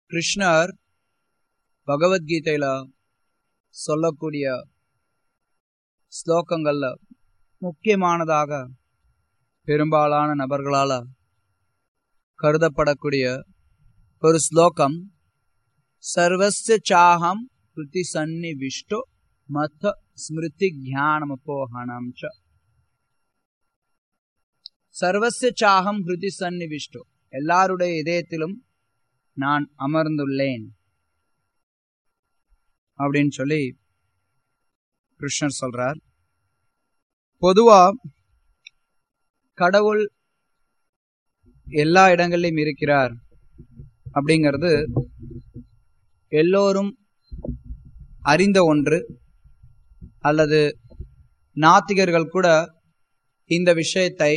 கிருஷ்ணர் பகவத்கீதையில சொல்லக்கூடிய ஸ்லோகங்கள்ல முக்கியமானதாக பெரும்பாலான நபர்களால கருதப்படக்கூடிய ஒரு ஸ்லோகம் சர்வஸ்ய சாகம் கிருதி சந்நிவிஷ்டோ மத்த ஸ்மிருதி ஞானமபோகணம் ச சர்வஸ்ய சாகம் ஹிருதி சந்நிவிஷ்டோ எல்லாருடைய இதயத்திலும் நான் அமர்ந்துள்ளேன் அப்படின்னு சொல்லி கிருஷ்ணர் சொல்றார் பொதுவா கடவுள் எல்லா இடங்களிலும் இருக்கிறார் அப்படிங்கிறது எல்லோரும் அறிந்த ஒன்று அல்லது நாத்திகர்கள் கூட இந்த விஷயத்தை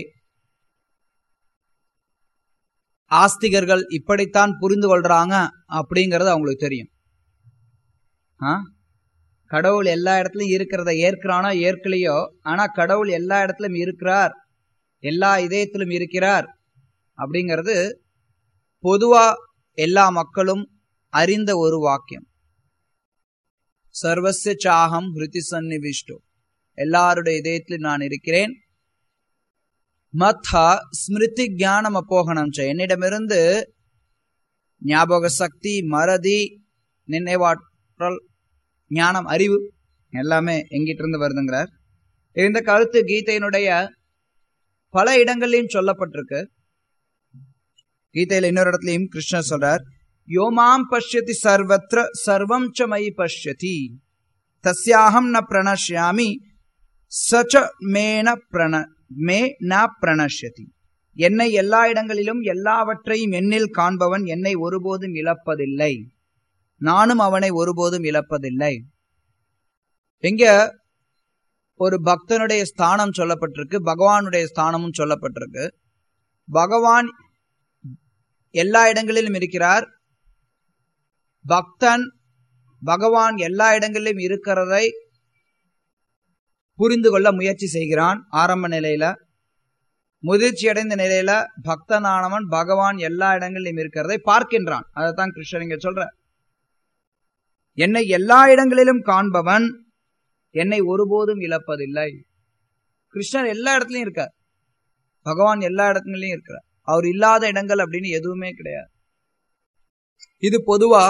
ஆஸ்திகர்கள் இப்படித்தான் புரிந்து கொள்றாங்க அப்படிங்கிறது அவங்களுக்கு தெரியும் ஆ கடவுள் எல்லா இடத்துலயும் இருக்கிறத ஏற்கிறானோ ஏற்கலையோ ஆனா கடவுள் எல்லா இடத்துலயும் இருக்கிறார் எல்லா இதயத்திலும் இருக்கிறார் அப்படிங்கிறது பொதுவா எல்லா மக்களும் அறிந்த ஒரு வாக்கியம் சர்வசிய சாகம் ஹிருதி சந்நிவிஷ்டோ எல்லாருடைய இதயத்திலும் நான் இருக்கிறேன் மத்தா ஸ்மிருதி ஞானம் அப்போகணம் என்னிடமிருந்து ஞாபக சக்தி மறதி நினைவாற்றல் ஞானம் அறிவு எல்லாமே எங்கிட்ட இருந்து வருதுங்கிறார் இந்த கருத்து கீதையினுடைய பல இடங்கள்லயும் சொல்லப்பட்டிருக்கு கீதையில இன்னொரு இடத்துலயும் கிருஷ்ணர் சொல்றார் யோமாம் பஷ்யதி சர்வத்திர சர்வம் ச மயி பஷ்யதி தஸ்யாகம் ந பிரணஷ்யாமி சச்ச மேன பிரண மே ந பிரணஷ்யதி என்னை எல்லா இடங்களிலும் எல்லாவற்றையும் எண்ணில் காண்பவன் என்னை ஒருபோதும் இழப்பதில்லை நானும் அவனை ஒருபோதும் இழப்பதில்லை எங்க ஒரு பக்தனுடைய ஸ்தானம் சொல்லப்பட்டிருக்கு பகவானுடைய ஸ்தானமும் சொல்லப்பட்டிருக்கு பகவான் எல்லா இடங்களிலும் இருக்கிறார் பக்தன் பகவான் எல்லா இடங்களிலும் இருக்கிறதை புரிந்து கொள்ள முயற்சி செய்கிறான் ஆரம்ப நிலையில முதிர்ச்சி அடைந்த நிலையில பக்தனானவன் பகவான் எல்லா இடங்களிலும் இருக்கிறதை பார்க்கின்றான் அதைத்தான் கிருஷ்ணர் இங்க சொல்ற என்னை எல்லா இடங்களிலும் காண்பவன் என்னை ஒருபோதும் இழப்பதில்லை கிருஷ்ணர் எல்லா இடத்துலயும் இருக்கார் பகவான் எல்லா இடத்துலயும் இருக்கிறார் அவர் இல்லாத இடங்கள் அப்படின்னு எதுவுமே கிடையாது இது பொதுவா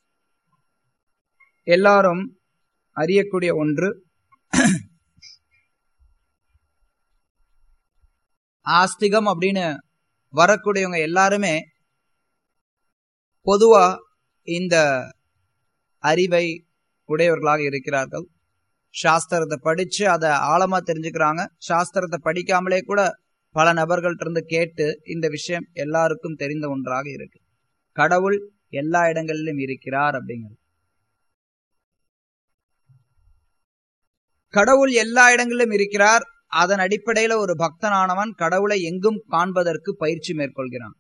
எல்லாரும் அறியக்கூடிய ஒன்று ஆஸ்திகம் அப்படின்னு வரக்கூடியவங்க எல்லாருமே பொதுவா இந்த அறிவை உடையவர்களாக இருக்கிறார்கள் சாஸ்திரத்தை படிச்சு அதை ஆழமா தெரிஞ்சுக்கிறாங்க சாஸ்திரத்தை படிக்காமலே கூட பல நபர்கள்ட்ட இருந்து கேட்டு இந்த விஷயம் எல்லாருக்கும் தெரிந்த ஒன்றாக இருக்கு கடவுள் எல்லா இடங்களிலும் இருக்கிறார் அப்படிங்கிறது கடவுள் எல்லா இடங்களிலும் இருக்கிறார் அதன் அடிப்படையில ஒரு பக்தனானவன் கடவுளை எங்கும் காண்பதற்கு பயிற்சி மேற்கொள்கிறான்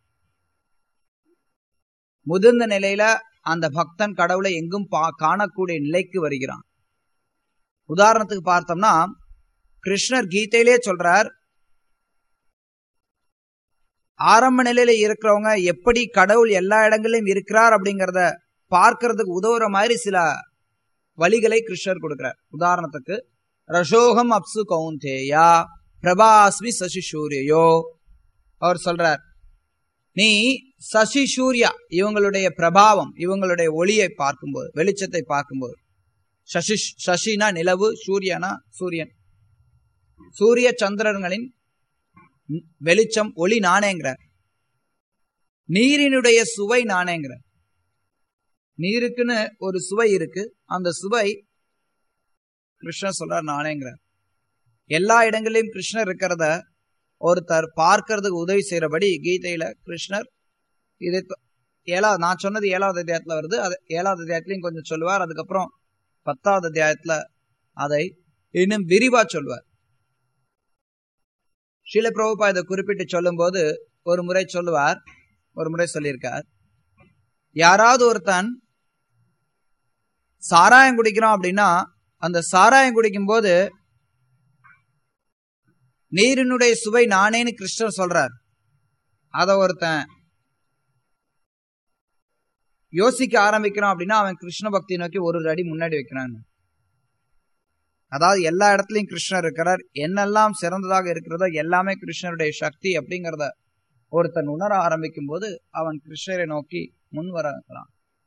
முதிர்ந்த நிலையில அந்த பக்தன் கடவுளை எங்கும் காணக்கூடிய நிலைக்கு வருகிறான் உதாரணத்துக்கு பார்த்தோம்னா கிருஷ்ணர் கீதையிலே சொல்றார் ஆரம்ப நிலையில இருக்கிறவங்க எப்படி கடவுள் எல்லா இடங்களிலும் இருக்கிறார் அப்படிங்கிறத பார்க்கறதுக்கு உதவுற மாதிரி சில வழிகளை கிருஷ்ணர் கொடுக்கிறார் உதாரணத்துக்கு ரசோகம் அப்சு கவுந்தேயா பிரபாஸ்மி சசி சூரியோ அவர் சொல்றார் நீ சசி சூர்யா இவங்களுடைய பிரபாவம் இவங்களுடைய ஒளியை பார்க்கும்போது வெளிச்சத்தை பார்க்கும்போது சசி சசினா நிலவு சூரியனா சூரியன் சூரிய சந்திரன்களின் வெளிச்சம் ஒளி நானேங்கிறார் நீரினுடைய சுவை நானேங்கிறார் நீருக்குன்னு ஒரு சுவை இருக்கு அந்த சுவை கிருஷ்ணர் சொல்றார் நானேங்கிறார் எல்லா இடங்களிலும் கிருஷ்ணர் இருக்கிறத ஒருத்தர் பார்க்கறதுக்கு உதவி செய்யறபடி கீதையில கிருஷ்ணர் இது ஏழாவது நான் சொன்னது ஏழாவது அத்தியாயத்துல வருது அது ஏழாவது அத்தியாயத்திலையும் கொஞ்சம் சொல்லுவார் அதுக்கப்புறம் பத்தாவது அத்தியாயத்துல அதை இன்னும் விரிவா சொல்வார் ஸ்ரீல பிரபுபா இதை குறிப்பிட்டு சொல்லும் போது ஒரு முறை சொல்லுவார் ஒரு முறை சொல்லியிருக்கார் யாராவது ஒருத்தன் சாராயம் குடிக்கிறான் அப்படின்னா அந்த சாராயம் குடிக்கும் போது நீரினுடைய சுவை நானேன்னு கிருஷ்ணர் சொல்றார் அத ஒருத்தன் யோசிக்க ஆரம்பிக்கிறான் அப்படின்னா அவன் கிருஷ்ண பக்தி நோக்கி ஒரு அடி முன்னாடி வைக்கிறான் அதாவது எல்லா இடத்துலயும் கிருஷ்ணர் இருக்கிறார் என்னெல்லாம் சிறந்ததாக இருக்கிறதோ எல்லாமே கிருஷ்ணருடைய சக்தி அப்படிங்கிறத ஒருத்தன் உணர ஆரம்பிக்கும் போது அவன் கிருஷ்ணரை நோக்கி முன் வரலாம்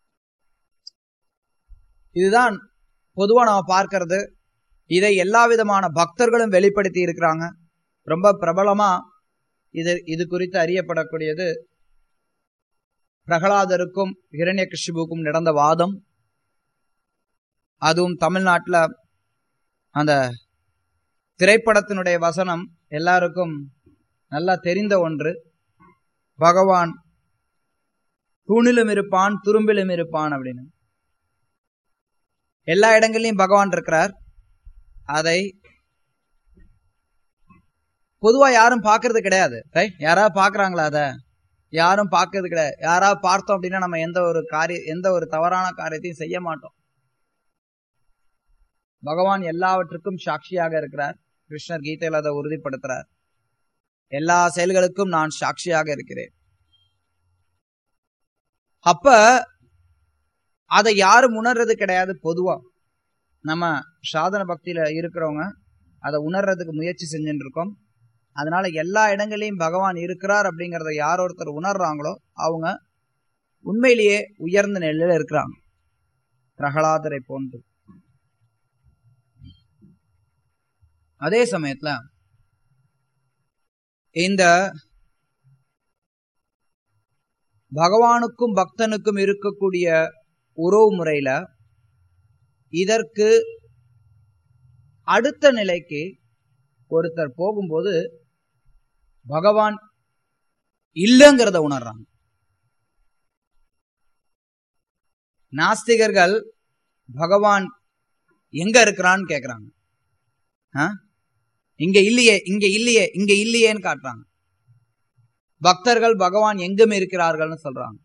இதுதான் பொதுவா நம்ம பார்க்கிறது இதை எல்லா விதமான பக்தர்களும் வெளிப்படுத்தி இருக்கிறாங்க ரொம்ப பிரபலமா இது இது குறித்து அறியப்படக்கூடியது பிரகலாதருக்கும் இரண்ய கிருஷ்ணபுக்கும் நடந்த வாதம் அதுவும் தமிழ்நாட்டில் அந்த திரைப்படத்தினுடைய வசனம் எல்லாருக்கும் நல்லா தெரிந்த ஒன்று பகவான் தூணிலும் இருப்பான் துரும்பிலும் இருப்பான் அப்படின்னு எல்லா இடங்கள்லயும் பகவான் இருக்கிறார் அதை பொதுவா யாரும் பாக்குறது கிடையாது ரைட் யாராவது பாக்குறாங்களா அத யாரும் பார்க்கறது கிடையாது யாராவது பார்த்தோம் அப்படின்னா நம்ம எந்த ஒரு காரிய எந்த ஒரு தவறான காரியத்தையும் செய்ய மாட்டோம் பகவான் எல்லாவற்றுக்கும் சாட்சியாக இருக்கிறார் கிருஷ்ணர் கீதையில் அதை உறுதிப்படுத்துறார் எல்லா செயல்களுக்கும் நான் சாட்சியாக இருக்கிறேன் அப்ப அதை யாரும் உணர்றது கிடையாது பொதுவா நம்ம சாதன பக்தியில இருக்கிறவங்க அதை உணர்றதுக்கு முயற்சி செஞ்சுட்டு இருக்கோம் அதனால எல்லா இடங்களையும் பகவான் இருக்கிறார் அப்படிங்கறத யார் ஒருத்தர் உணர்றாங்களோ அவங்க உண்மையிலேயே உயர்ந்த நிலையில இருக்கிறாங்க பிரகலாதரை போன்று அதே சமயத்துல இந்த பகவானுக்கும் பக்தனுக்கும் இருக்கக்கூடிய உறவு முறையில இதற்கு அடுத்த நிலைக்கு ஒருத்தர் போகும்போது பகவான் இல்லைங்கிறத உணர்றாங்க நாஸ்திகர்கள் பகவான் எங்க இருக்கிறான்னு கேக்குறாங்க இங்க இல்லையே இங்க இல்லையே இங்க இல்லையேன்னு காட்டுறாங்க பக்தர்கள் பகவான் எங்கும் இருக்கிறார்கள்னு சொல்றாங்க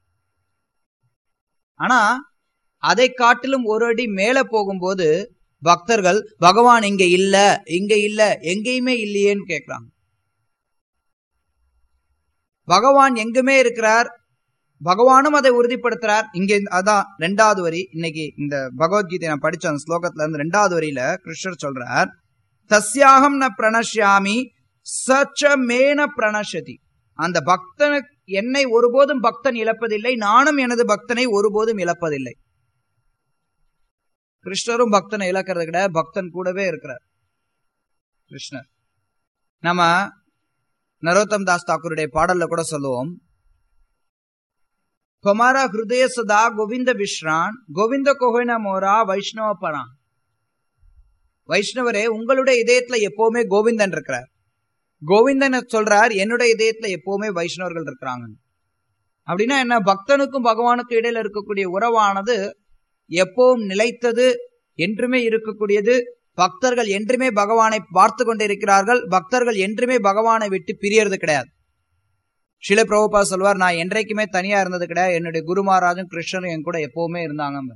ஆனா அதை காட்டிலும் ஒரு அடி மேல போகும்போது பக்தர்கள் பகவான் இங்க இல்ல இங்க இல்ல எங்கேயுமே இல்லையேன்னு கேக்குறாங்க பகவான் எங்குமே இருக்கிறார் பகவானும் அதை உறுதிப்படுத்துறார் இங்க அதான் ரெண்டாவது வரி இன்னைக்கு இந்த பகவத்கீதை நான் படிச்ச அந்த ஸ்லோகத்துல இருந்து ரெண்டாவது வரியில கிருஷ்ணர் சொல்றார் தஸ்யாகம் ந பிரணஷ்யாமி சச்ச மேன பிரணஷதி அந்த பக்தனு என்னை ஒருபோதும் பக்தன் இழப்பதில்லை நானும் எனது பக்தனை ஒருபோதும் இழப்பதில்லை கிருஷ்ணரும் பக்தனை இழக்கிறது கிடையாது பக்தன் கூடவே இருக்கிறார் கிருஷ்ணர் நம்ம நரோத்தம் தாஸ் தாக்கூருடைய பாடல்ல கூட சொல்லுவோம் குமாரா ஹிருதய சதா கோவிந்த விஸ்ரான் கோவிந்த கோஹின மோரா வைஷ்ணவ பரான் வைஷ்ணவரே உங்களுடைய இதயத்துல எப்பவுமே கோவிந்தன் இருக்கிறார் கோவிந்தன் சொல்றார் என்னுடைய இதயத்துல எப்பவுமே வைஷ்ணவர்கள் இருக்கிறாங்க அப்படின்னா என்ன பக்தனுக்கும் பகவானுக்கும் இடையில இருக்கக்கூடிய உறவானது எப்பவும் நிலைத்தது என்றுமே இருக்கக்கூடியது பக்தர்கள் என்றுமே பகவானை பார்த்து கொண்டிருக்கிறார்கள் பக்தர்கள் என்றுமே பகவானை விட்டு பிரியறது கிடையாது சில பிரபுபா சொல்வார் நான் என்றைக்குமே தனியா இருந்தது கிடையாது என்னுடைய குரு மகாராஜும் கிருஷ்ணரும் என் கூட எப்பவுமே இருந்தாங்க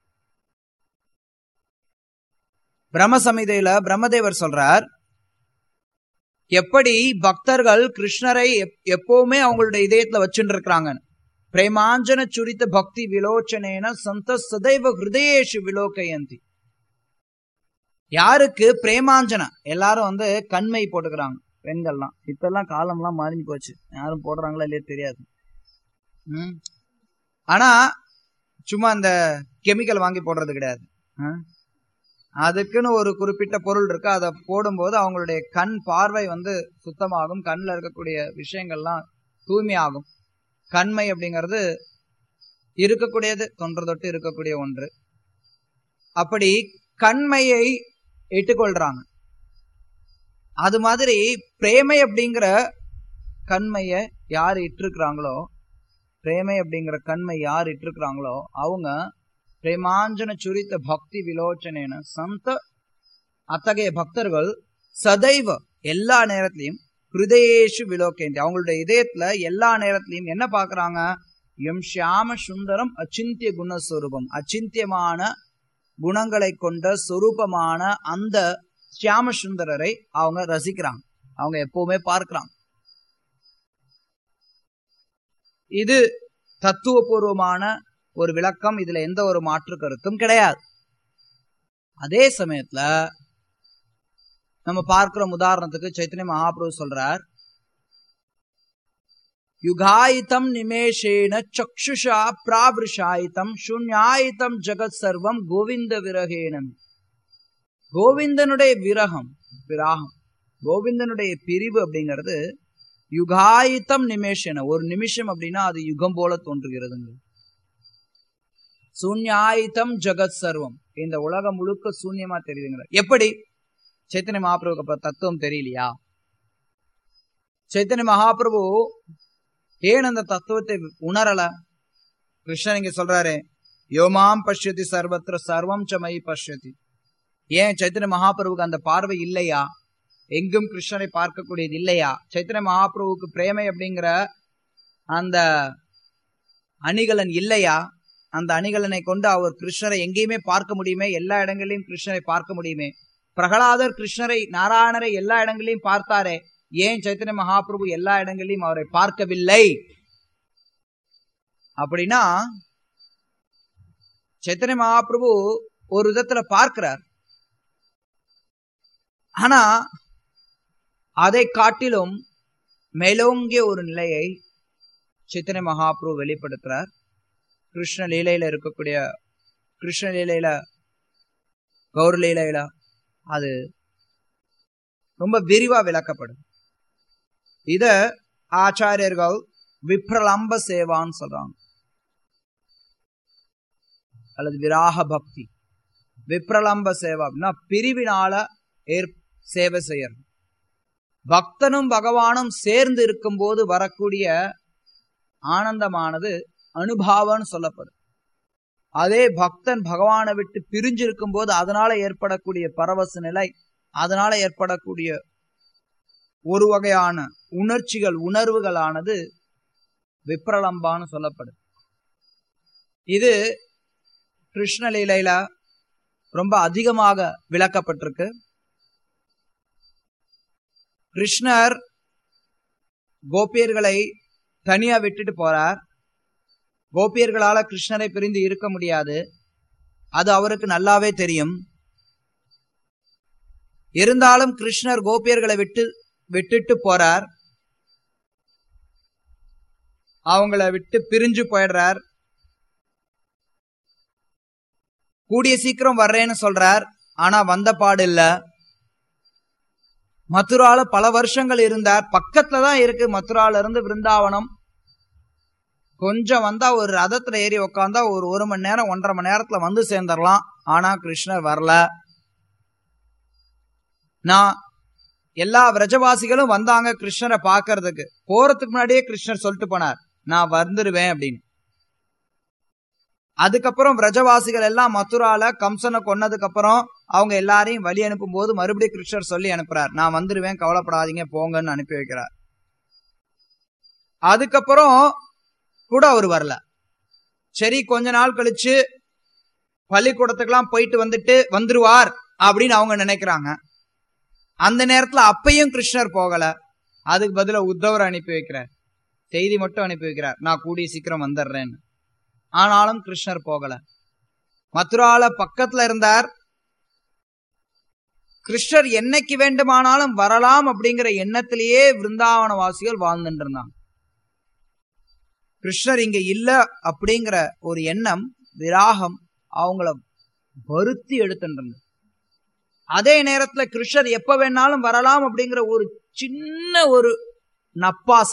பிரம்ம சமிதையில பிரம்மதேவர் சொல்றார் எப்படி பக்தர்கள் கிருஷ்ணரை எப்பவுமே அவங்களுடைய இதயத்துல வச்சுட்டு இருக்கிறாங்க பிரேமாஞ்சன சுரித்த பக்தி விலோச்சனேன சந்த சதைவ ஹிருதயேஷு விலோகயந்தி யாருக்கு பிரேமாஞ்சன எல்லாரும் வந்து கண்மை போட்டுக்கிறாங்க பெண்கள்லாம் இப்ப எல்லாம் காலம்லாம் மாறி போச்சு யாரும் போடுறாங்களா இல்லையா தெரியாது உம் ஆனா சும்மா அந்த கெமிக்கல் வாங்கி போடுறது கிடையாது அதுக்குன்னு ஒரு குறிப்பிட்ட பொருள் இருக்கு அதை போடும்போது அவங்களுடைய கண் பார்வை வந்து சுத்தமாகும் கண்ணில் இருக்கக்கூடிய விஷயங்கள்லாம் தூய்மையாகும் கண்மை அப்படிங்கிறது இருக்கக்கூடியது தொன்று தொட்டு இருக்கக்கூடிய ஒன்று அப்படி கண்மையை இட்டுக்கொள்றாங்க அது மாதிரி பிரேமை அப்படிங்கிற கண்மைய யார் இட்டிருக்கிறாங்களோ பிரேமை அப்படிங்கிற கண்மை யார் இட்டிருக்கிறாங்களோ அவங்க பிரேமாஞ்சன சுரித்த பக்தி விலோச்சனேன சந்த அத்தகைய பக்தர்கள் சதைவ எல்லா நேரத்திலையும் ஹிருதயேஷு விலோகேந்தி அவங்களுடைய இதயத்துல எல்லா நேரத்திலையும் என்ன பாக்குறாங்க எம் ஷியாம சுந்தரம் அச்சிந்திய குணஸ்வரூபம் அச்சிந்தியமான குணங்களை கொண்ட சொரூபமான அந்த ஷியாம சுந்தரரை அவங்க ரசிக்கிறாங்க அவங்க எப்பவுமே பார்க்கிறாங்க இது தத்துவபூர்வமான ஒரு விளக்கம் இதுல எந்த ஒரு மாற்று கருத்தும் கிடையாது அதே சமயத்துல நம்ம பார்க்கிறோம் உதாரணத்துக்கு சைத்தன்ய மகாபிரபு சொல்றார் யுகாயிதம் நிமேஷேன சக்ஷுஷா பிராபிருஷாயிதம் சூன்யாயிதம் ஜெகத் சர்வம் கோவிந்த விரகேனம் கோவிந்தனுடைய விரகம் விராகம் கோவிந்தனுடைய பிரிவு அப்படிங்கிறது யுகாயித்தம் நிமேஷன ஒரு நிமிஷம் அப்படின்னா அது யுகம் போல தோன்றுகிறதுங்க சூன்யாயித்தம் ஜெகத் சர்வம் இந்த உலகம் முழுக்க சூன்யமா தெரியுதுங்க எப்படி சைத்தன்ய மகாபிரபுக்கு அப்ப தத்துவம் தெரியலையா சைத்தன்ய மகாபிரபு ஏன் அந்த தத்துவத்தை உணரல கிருஷ்ணன் இங்க சொல்றாரு யோமாம் பஷ்யதி சர்வத்திர சர்வம் சமை பஷ்யதி ஏன் சைத்தன்ய மகாபிரபுக்கு அந்த பார்வை இல்லையா எங்கும் கிருஷ்ணரை பார்க்கக்கூடியது இல்லையா சைத்தன்ய மகாபிரபுவுக்கு பிரேமை அப்படிங்கிற அந்த அணிகலன் இல்லையா அந்த அணிகலனை கொண்டு அவர் கிருஷ்ணரை எங்கேயுமே பார்க்க முடியுமே எல்லா இடங்களிலும் கிருஷ்ணரை பார்க்க முடியுமே பிரகலாதர் கிருஷ்ணரை நாராயணரை எல்லா இடங்களிலும் பார்த்தாரே ஏன் சைத்தன்ய மகாபிரபு எல்லா இடங்களிலும் அவரை பார்க்கவில்லை அப்படின்னா சைத்தன்ய மகாபிரபு ஒரு விதத்துல பார்க்கிறார் ஆனா அதை காட்டிலும் மேலோங்கிய ஒரு நிலையை சித்தனை மகாபிரபு வெளிப்படுத்துறார் கிருஷ்ண லீலையில இருக்கக்கூடிய கிருஷ்ண லீலையில கௌர லீலையில அது ரொம்ப விரிவா விளக்கப்படும் இத ஆச்சாரியர்கள் விப்ரலம்ப சேவான்னு சொல்றாங்க அல்லது விராக பக்தி விப்ரலம்ப சேவா அப்படின்னா பிரிவினால ஏற் சேவை செய்யறது பக்தனும் பகவானும் சேர்ந்து இருக்கும்போது வரக்கூடிய ஆனந்தமானது அனுபாவம்னு சொல்லப்படும் அதே பக்தன் பகவானை விட்டு பிரிஞ்சிருக்கும் போது அதனால ஏற்படக்கூடிய பரவச நிலை அதனால ஏற்படக்கூடிய ஒரு வகையான உணர்ச்சிகள் உணர்வுகளானது விப்ரலம்பான்னு சொல்லப்படும் இது கிருஷ்ணலீலையில ரொம்ப அதிகமாக விளக்கப்பட்டிருக்கு கிருஷ்ணர் கோபியர்களை தனியா விட்டுட்டு போறார் கோபியர்களால கிருஷ்ணரை பிரிந்து இருக்க முடியாது அது அவருக்கு நல்லாவே தெரியும் இருந்தாலும் கிருஷ்ணர் கோபியர்களை விட்டு விட்டுட்டு போறார் அவங்கள விட்டு பிரிஞ்சு போயிடுறார் கூடிய சீக்கிரம் வர்றேன்னு சொல்றார் ஆனா வந்த பாடு இல்ல மதுரால பல வருஷங்கள் இருந்தார் பக்கத்துல தான் இருக்கு மதுரால இருந்து பிருந்தாவனம் கொஞ்சம் வந்தா ஒரு ரதத்துல ஏறி உக்காந்தா ஒரு ஒரு மணி நேரம் ஒன்றரை மணி நேரத்துல வந்து சேர்ந்துடலாம் ஆனா கிருஷ்ணர் வரல நான் எல்லா விரஜவாசிகளும் வந்தாங்க கிருஷ்ணரை பாக்குறதுக்கு போறதுக்கு முன்னாடியே கிருஷ்ணர் சொல்லிட்டு போனார் நான் வந்துருவேன் அப்படின்னு அதுக்கப்புறம் விரஜவாசிகள் எல்லாம் மதுரால கம்சனை கொன்னதுக்கு அப்புறம் அவங்க எல்லாரையும் வழி அனுப்பும் போது மறுபடியும் கிருஷ்ணர் சொல்லி அனுப்புறார் நான் வந்துருவேன் கவலைப்படாதீங்க போங்கன்னு அனுப்பி வைக்கிறார் அதுக்கப்புறம் கூட அவர் வரல சரி கொஞ்ச நாள் கழிச்சு பள்ளிக்கூடத்துக்கெல்லாம் போயிட்டு வந்துட்டு வந்துருவார் அப்படின்னு அவங்க நினைக்கிறாங்க அந்த நேரத்துல அப்பையும் கிருஷ்ணர் போகல அதுக்கு பதிலா உத்தவர் அனுப்பி வைக்கிறார் செய்தி மட்டும் அனுப்பி வைக்கிறார் நான் கூடிய சீக்கிரம் வந்துடுறேன்னு ஆனாலும் கிருஷ்ணர் போகல மதுரால பக்கத்துல இருந்தார் கிருஷ்ணர் என்னைக்கு வேண்டுமானாலும் வரலாம் அப்படிங்கிற எண்ணத்திலேயே விருந்தாவன வாசிகள் வாழ்ந்துட்டு இருந்தாங்க கிருஷ்ணர் இங்க இல்ல அப்படிங்கிற ஒரு எண்ணம் விராகம் அவங்கள வருத்தி எடுத்துட்டு அதே நேரத்துல கிருஷ்ணர் எப்ப வேணாலும் வரலாம் அப்படிங்கிற ஒரு சின்ன ஒரு நப்பாச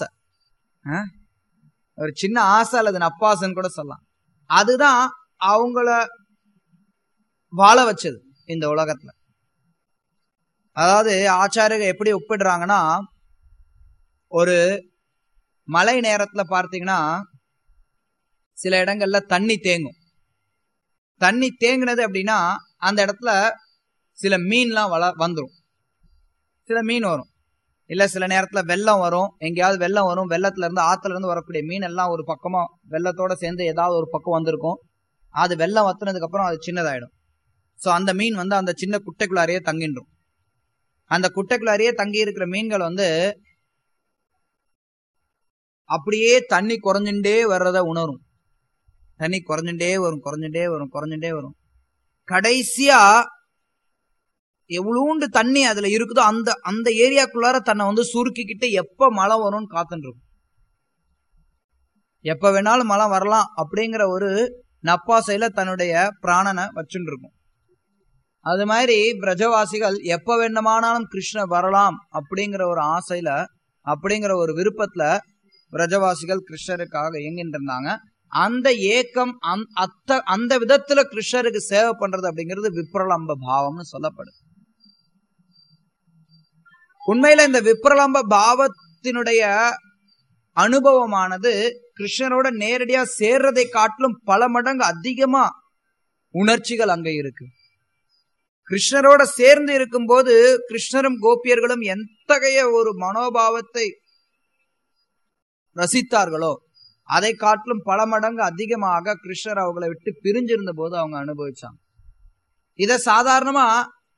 ஒரு சின்ன ஆசை அல்லது நப்பாசன்னு கூட சொல்லலாம் அதுதான் அவங்கள வாழ வச்சது இந்த உலகத்துல அதாவது ஆச்சாரியர்கள் எப்படி ஒப்பிடுறாங்கன்னா ஒரு மழை நேரத்துல பார்த்தீங்கன்னா சில இடங்கள்ல தண்ணி தேங்கும் தண்ணி தேங்குனது அப்படின்னா அந்த இடத்துல சில மீன்லாம் வள வந்துடும் சில மீன் வரும் இல்ல சில நேரத்துல வெள்ளம் வரும் எங்கேயாவது வெள்ளம் வரும் வெள்ளத்துல இருந்து ஆத்துல இருந்து வரக்கூடிய மீன் எல்லாம் ஒரு பக்கமா வெள்ளத்தோட சேர்ந்து ஏதாவது ஒரு பக்கம் வந்திருக்கும் அது வெள்ளம் வத்துனதுக்கு அப்புறம் அது சின்னதாயிடும் சோ அந்த மீன் வந்து அந்த சின்ன குட்டைக்குள்ளாரையே தங்கின்றும் அந்த குட்டைக்குள்ளாரையே தங்கி இருக்கிற மீன்கள் வந்து அப்படியே தண்ணி குறைஞ்சுட்டே வர்றத உணரும் தண்ணி குறைஞ்சுட்டே வரும் குறைஞ்சுட்டே வரும் குறைஞ்சுட்டே வரும் கடைசியா எவ்வளோண்டு தண்ணி அதுல இருக்குதோ அந்த அந்த ஏரியாக்குள்ளார தன்னை வந்து சுருக்கிக்கிட்டு எப்ப மழை வரும்னு காத்துட்டு இருக்கும் எப்ப வேணாலும் மழை வரலாம் அப்படிங்கிற ஒரு நப்பாசையில தன்னுடைய பிராணனை வச்சுட்டு இருக்கும் அது மாதிரி பிரஜவாசிகள் எப்ப வேண்டுமானாலும் கிருஷ்ணர் வரலாம் அப்படிங்கிற ஒரு ஆசையில அப்படிங்கிற ஒரு விருப்பத்துல பிரஜவாசிகள் கிருஷ்ணருக்காக இயங்கிட்டு இருந்தாங்க அந்த ஏக்கம் அந்த அத்த அந்த விதத்துல கிருஷ்ணருக்கு சேவை பண்றது அப்படிங்கிறது விப்ரலம்ப பாவம்னு சொல்லப்படுது உண்மையில இந்த விப்ரலம்ப பாவத்தினுடைய அனுபவமானது கிருஷ்ணரோட நேரடியா சேர்றதை காட்டிலும் பல மடங்கு அதிகமா உணர்ச்சிகள் அங்க இருக்கு கிருஷ்ணரோட சேர்ந்து இருக்கும்போது கிருஷ்ணரும் கோபியர்களும் எத்தகைய ஒரு மனோபாவத்தை ரசித்தார்களோ அதை காட்டிலும் பல மடங்கு அதிகமாக கிருஷ்ணர் அவங்களை விட்டு பிரிஞ்சிருந்த போது அவங்க அனுபவிச்சாங்க இத சாதாரணமா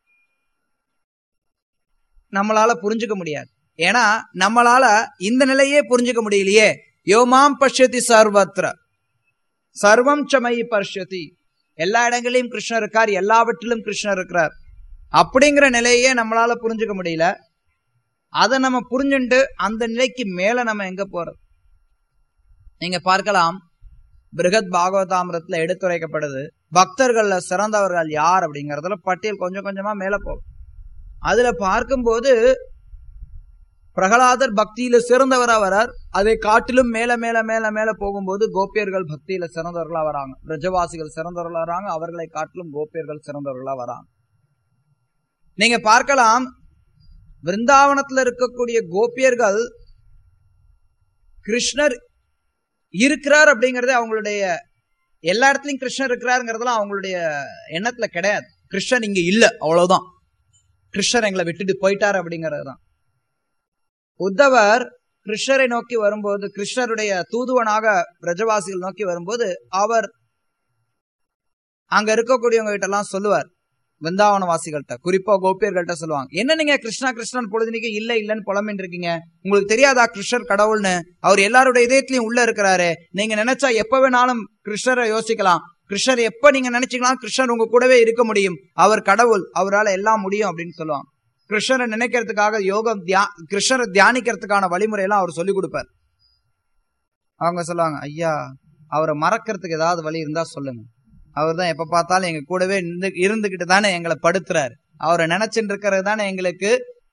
நம்மளால புரிஞ்சுக்க முடியாது ஏன்னா நம்மளால இந்த நிலையே புரிஞ்சுக்க முடியலையே யோமாம் பஷ்யதி சர்வத்ர சர்வம் சமயி பஷ்யதி எல்லா இடங்களையும் கிருஷ்ணர் இருக்கார் எல்லாவற்றிலும் கிருஷ்ணர் இருக்கிறார் அப்படிங்கிற நிலையே நம்மளால புரிஞ்சுக்க முடியல அதை நம்ம புரிஞ்சுட்டு அந்த நிலைக்கு மேல நம்ம எங்க போறது நீங்க பார்க்கலாம் பிருகத் பாகவதாமிரத்துல எடுத்துரைக்கப்படுது பக்தர்கள்ல சிறந்தவர்கள் யார் அப்படிங்கறதுல பட்டியல் கொஞ்சம் கொஞ்சமா மேல போகும் அதுல பார்க்கும்போது பிரகலாதர் பக்தியில சிறந்தவரா வரார் அதை காட்டிலும் மேல மேல மேல மேல போகும்போது கோபியர்கள் பக்தியில சிறந்தவர்களா வராங்க பிரஜவாசிகள் சிறந்தவர்களா வராங்க அவர்களை காட்டிலும் கோபியர்கள் சிறந்தவர்களா வராங்க நீங்க பார்க்கலாம் பிருந்தாவனத்துல இருக்கக்கூடிய கோபியர்கள் கிருஷ்ணர் இருக்கிறார் அப்படிங்கறது அவங்களுடைய எல்லா இடத்துலயும் கிருஷ்ணர் இருக்கிறாருங்கிறதுலாம் அவங்களுடைய எண்ணத்துல கிடையாது கிருஷ்ணன் இங்க இல்ல அவ்வளவுதான் கிருஷ்ணர் எங்களை விட்டுட்டு போயிட்டார் அப்படிங்கிறது தான் உத்தவர் கிருஷ்ணரை நோக்கி வரும்போது கிருஷ்ணருடைய தூதுவனாக பிரஜவாசிகள் நோக்கி வரும்போது அவர் அங்க இருக்கக்கூடியவங்க கிட்ட எல்லாம் சொல்லுவார் விந்தாவன வாசிகள்கிட்ட குறிப்பா கோபியர்கள்ட்ட சொல்லுவாங்க என்ன நீங்க கிருஷ்ணா கிருஷ்ணன் பொழுதுனிக்கு இல்ல இல்லன்னு புலம்பின்னு இருக்கீங்க உங்களுக்கு தெரியாதா கிருஷ்ணர் கடவுள்னு அவர் எல்லாருடைய இதயத்திலையும் உள்ள இருக்கிறாரு நீங்க நினைச்சா எப்ப வேணாலும் கிருஷ்ணரை யோசிக்கலாம் கிருஷ்ணர் எப்ப நீங்க நினைச்சீங்கன்னா கிருஷ்ணர் உங்க கூடவே இருக்க முடியும் அவர் கடவுள் அவரால் எல்லாம் முடியும் அப்படின்னு சொல்லுவாங்க கிருஷ்ணரை நினைக்கிறதுக்காக யோகம் தியா கிருஷ்ணரை தியானிக்கிறதுக்கான வழிமுறை எல்லாம் அவர் சொல்லி கொடுப்பார் அவங்க சொல்லுவாங்க ஐயா அவரை மறக்கிறதுக்கு ஏதாவது வழி இருந்தா சொல்லுங்க அவர் தான் எப்ப பார்த்தாலும் எங்க கூடவே இருந்து இருந்துகிட்டு தானே எங்களை படுத்துறாரு அவரை நினைச்சுட்டு இருக்கிறது தானே எங்களுக்கு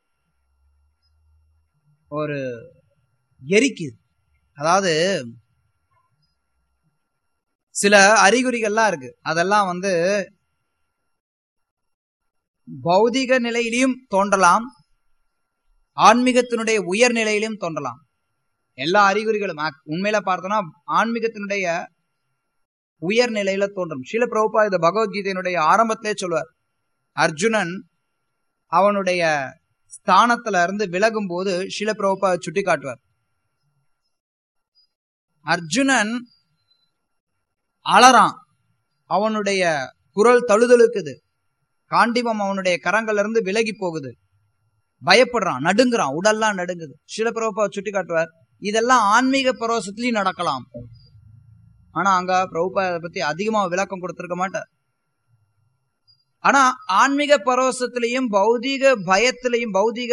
ஒரு எரிக்குது அதாவது சில அறிகுறிகள்லாம் இருக்கு அதெல்லாம் வந்து பௌதிக நிலையிலையும் தோன்றலாம் ஆன்மீகத்தினுடைய உயர் நிலையிலும் தோன்றலாம் எல்லா அறிகுறிகளும் உண்மையில பார்த்தோம்னா ஆன்மீகத்தினுடைய உயர் நிலையில தோன்றும் சில பிரபுபா இந்த பகவத்கீதையினுடைய ஆரம்பத்திலே சொல்வார் அர்ஜுனன் அவனுடைய ஸ்தானத்துல இருந்து விலகும் போது சில பிரபுபா சுட்டி காட்டுவார் அர்ஜுனன் அலறான் அவனுடைய குரல் தழுதழுக்குது காண்டிபம் அவனுடைய கரங்கள்ல இருந்து விலகி போகுது பயப்படுறான் நடுங்குறான் உடல்லாம் நடுங்குது சில பிரபா சுட்டி காட்டுவார் இதெல்லாம் ஆன்மீக பரோசத்திலையும் நடக்கலாம் ஆனா அங்க பிரபுபா அதை பத்தி அதிகமா விளக்கம் கொடுத்திருக்க மாட்டார் ஆனா ஆன்மீக பரோசத்திலையும் பௌதீக பயத்திலையும் பௌதீக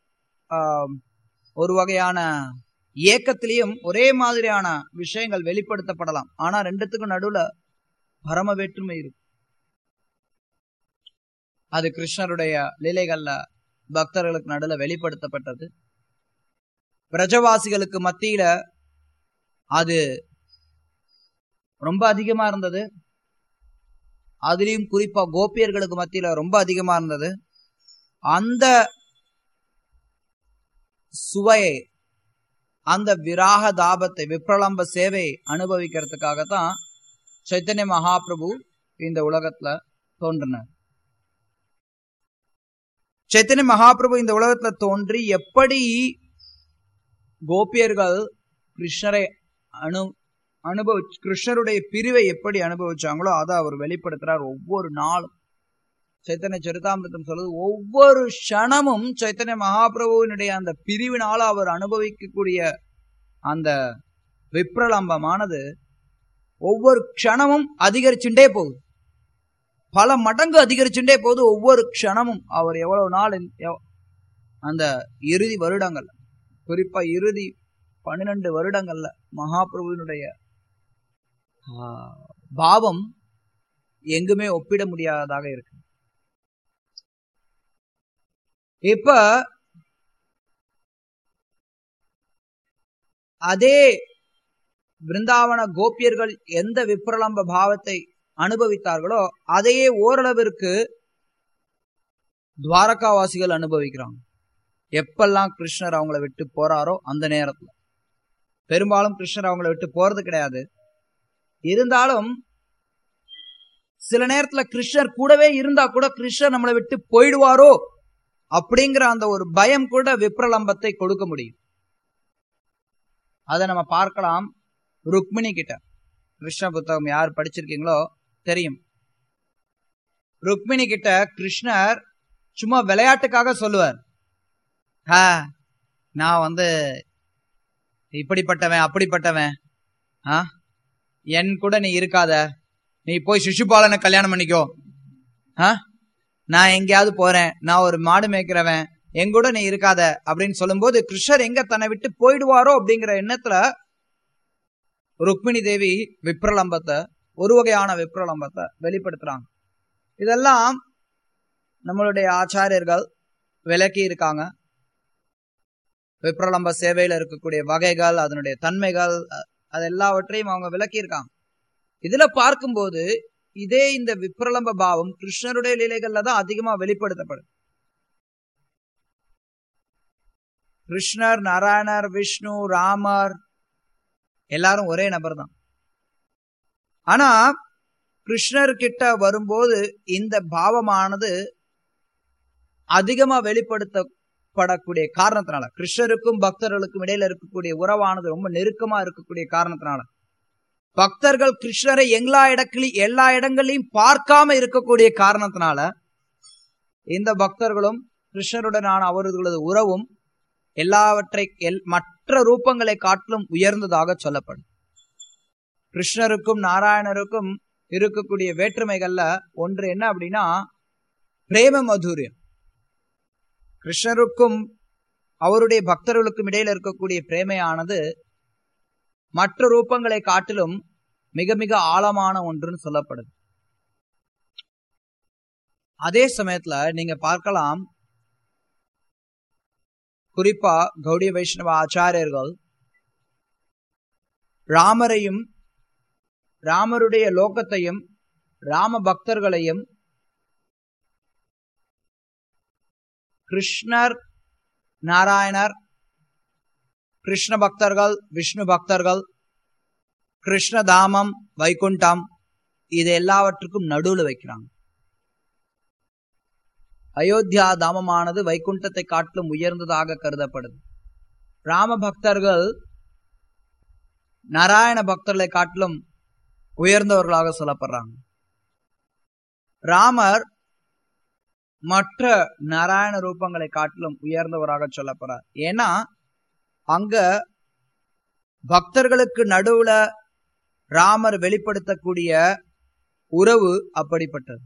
ஒரு வகையான இயக்கத்திலையும் ஒரே மாதிரியான விஷயங்கள் வெளிப்படுத்தப்படலாம் ஆனா ரெண்டுத்துக்கும் நடுவுல பரம வேற்றுமை இருக்கு அது கிருஷ்ணருடைய லீலைகள்ல பக்தர்களுக்கு நடுல வெளிப்படுத்தப்பட்டது பிரஜவாசிகளுக்கு மத்தியில அது ரொம்ப அதிகமா இருந்தது அதுலயும் குறிப்பா கோபியர்களுக்கு மத்தியில ரொம்ப அதிகமா இருந்தது அந்த சுவையை அந்த விராக தாபத்தை விப்ரலம்ப சேவை அனுபவிக்கிறதுக்காகத்தான் சைத்தன்ய மகாபிரபு இந்த உலகத்துல தோன்றினார் சைத்தன்ய மகாபிரபு இந்த உலகத்துல தோன்றி எப்படி கோபியர்கள் கிருஷ்ணரை அனு அனுபவி கிருஷ்ணருடைய பிரிவை எப்படி அனுபவிச்சாங்களோ அதை அவர் வெளிப்படுத்துறார் ஒவ்வொரு நாளும் சைத்தன்ய சரிதாமிரதம் சொல்லுது ஒவ்வொரு க்ஷணமும் சைத்தன்ய மகாபிரபுவினுடைய அந்த பிரிவினால அவர் அனுபவிக்கக்கூடிய அந்த விப்ரலம்பமானது ஒவ்வொரு க்ஷணமும் அதிகரிச்சுட்டே போகுது பல மடங்கு அதிகரிச்சுட்டே போகுது ஒவ்வொரு க்ஷணமும் அவர் எவ்வளவு நாள் இந்த- எவ்- அந்த இறுதி வருடங்கள் குறிப்பா இறுதி பன்னிரண்டு வருடங்கள்ல மகாபிரபுவினுடைய ஆ, பாவம் எங்குமே ஒப்பிட முடியாததாக இருக்கு இப்ப அதே பிருந்தாவன கோபியர்கள் எந்த விப்ரலம்ப பாவத்தை அனுபவித்தார்களோ அதையே ஓரளவிற்கு துவாரகாவாசிகள் அனுபவிக்கிறாங்க எப்பெல்லாம் கிருஷ்ணர் அவங்கள விட்டு போறாரோ அந்த நேரத்துல பெரும்பாலும் கிருஷ்ணர் அவங்கள விட்டு போறது கிடையாது இருந்தாலும் சில நேரத்துல கிருஷ்ணர் கூடவே இருந்தா கூட கிருஷ்ணர் நம்மளை விட்டு போயிடுவாரோ அப்படிங்கிற அந்த ஒரு பயம் கூட விப்ரலம்பத்தை கொடுக்க முடியும் அதை நம்ம பார்க்கலாம் ருக்மிணி கிட்ட கிருஷ்ண புத்தகம் யார் படிச்சிருக்கீங்களோ தெரியும் ருக்மிணி கிட்ட கிருஷ்ணர் சும்மா விளையாட்டுக்காக சொல்லுவார் "ஆ, நான் வந்து இப்படிப்பட்டவன் அப்படிப்பட்டவன் ஆ என் கூட நீ இருக்காத நீ போய் சிசுபாலனை கல்யாணம் பண்ணிக்கோ ஆ நான் எங்கேயாவது போறேன் நான் ஒரு மாடு மேய்க்கிறவன் என் கூட நீ இருக்காத அப்படின்னு சொல்லும்போது கிருஷ்ணர் எங்க தன்னை விட்டு போயிடுவாரோ அப்படிங்கிற எண்ணத்துல ருக்மிணி தேவி விப்ரலம்பத்தை ஒரு வகையான விப்ரலம்பத்தை வெளிப்படுத்துறாங்க இதெல்லாம் நம்மளுடைய ஆச்சாரியர்கள் விளக்கி இருக்காங்க விப்ரலம்ப சேவையில இருக்கக்கூடிய வகைகள் அதனுடைய தன்மைகள் அ- அது எல்லாவற்றையும் அவங்க விளக்கி இருக்காங்க இதுல பார்க்கும்போது இதே இந்த விப்ரலம்ப பாவம் கிருஷ்ணருடைய லீலைகள்ல தான் அதிகமா வெளிப்படுத்தப்படுது கிருஷ்ணர் நாராயணர் விஷ்ணு ராமர் எல்லாரும் ஒரே நபர் தான் ஆனா கிருஷ்ணர் கிட்ட வரும்போது இந்த பாவமானது அதிகமா வெளிப்படுத்தப்படக்கூடிய காரணத்தினால கிருஷ்ணருக்கும் பக்தர்களுக்கும் இடையில இருக்கக்கூடிய உறவானது ரொம்ப நெருக்கமா இருக்கக்கூடிய காரணத்தினால பக்தர்கள் கிருஷ்ணரை எல்லா இடங்களையும் எல்லா இடங்களையும் பார்க்காம இருக்கக்கூடிய காரணத்தினால இந்த பக்தர்களும் கிருஷ்ணருடனான அவர்களது உறவும் எல்லாவற்றை எல்- மற்ற ரூபங்களை காட்டிலும் உயர்ந்ததாக சொல்லப்படும் கிருஷ்ணருக்கும் நாராயணருக்கும் இருக்கக்கூடிய வேற்றுமைகள்ல ஒன்று என்ன அப்படின்னா பிரேம மதுரியம் கிருஷ்ணருக்கும் அவருடைய பக்தர்களுக்கும் இடையில இருக்கக்கூடிய பிரேமையானது மற்ற ரூபங்களை காட்டிலும் மிக மிக ஆழமான ஒன்றுன்னு சொல்லப்படுது அதே சமயத்துல நீங்க பார்க்கலாம் குறிப்பா கௌடிய வைஷ்ணவ ஆச்சாரியர்கள் ராமரையும் ராமருடைய லோகத்தையும் ராம பக்தர்களையும் கிருஷ்ணர் நாராயணர் கிருஷ்ண பக்தர்கள் விஷ்ணு பக்தர்கள் கிருஷ்ணதாமம் வைகுண்டம் இது எல்லாவற்றுக்கும் நடுவுல வைக்கிறாங்க அயோத்தியா தாமமானது வைகுண்டத்தை காட்டிலும் உயர்ந்ததாக கருதப்படுது ராம பக்தர்கள் நாராயண பக்தர்களை காட்டிலும் உயர்ந்தவர்களாக சொல்லப்படுறாங்க ராமர் மற்ற நாராயண ரூபங்களை காட்டிலும் உயர்ந்தவராக சொல்லப்படுறார் ஏன்னா அங்க பக்தர்களுக்கு நடுவுல ராமர் வெளிப்படுத்தக்கூடிய உறவு அப்படிப்பட்டது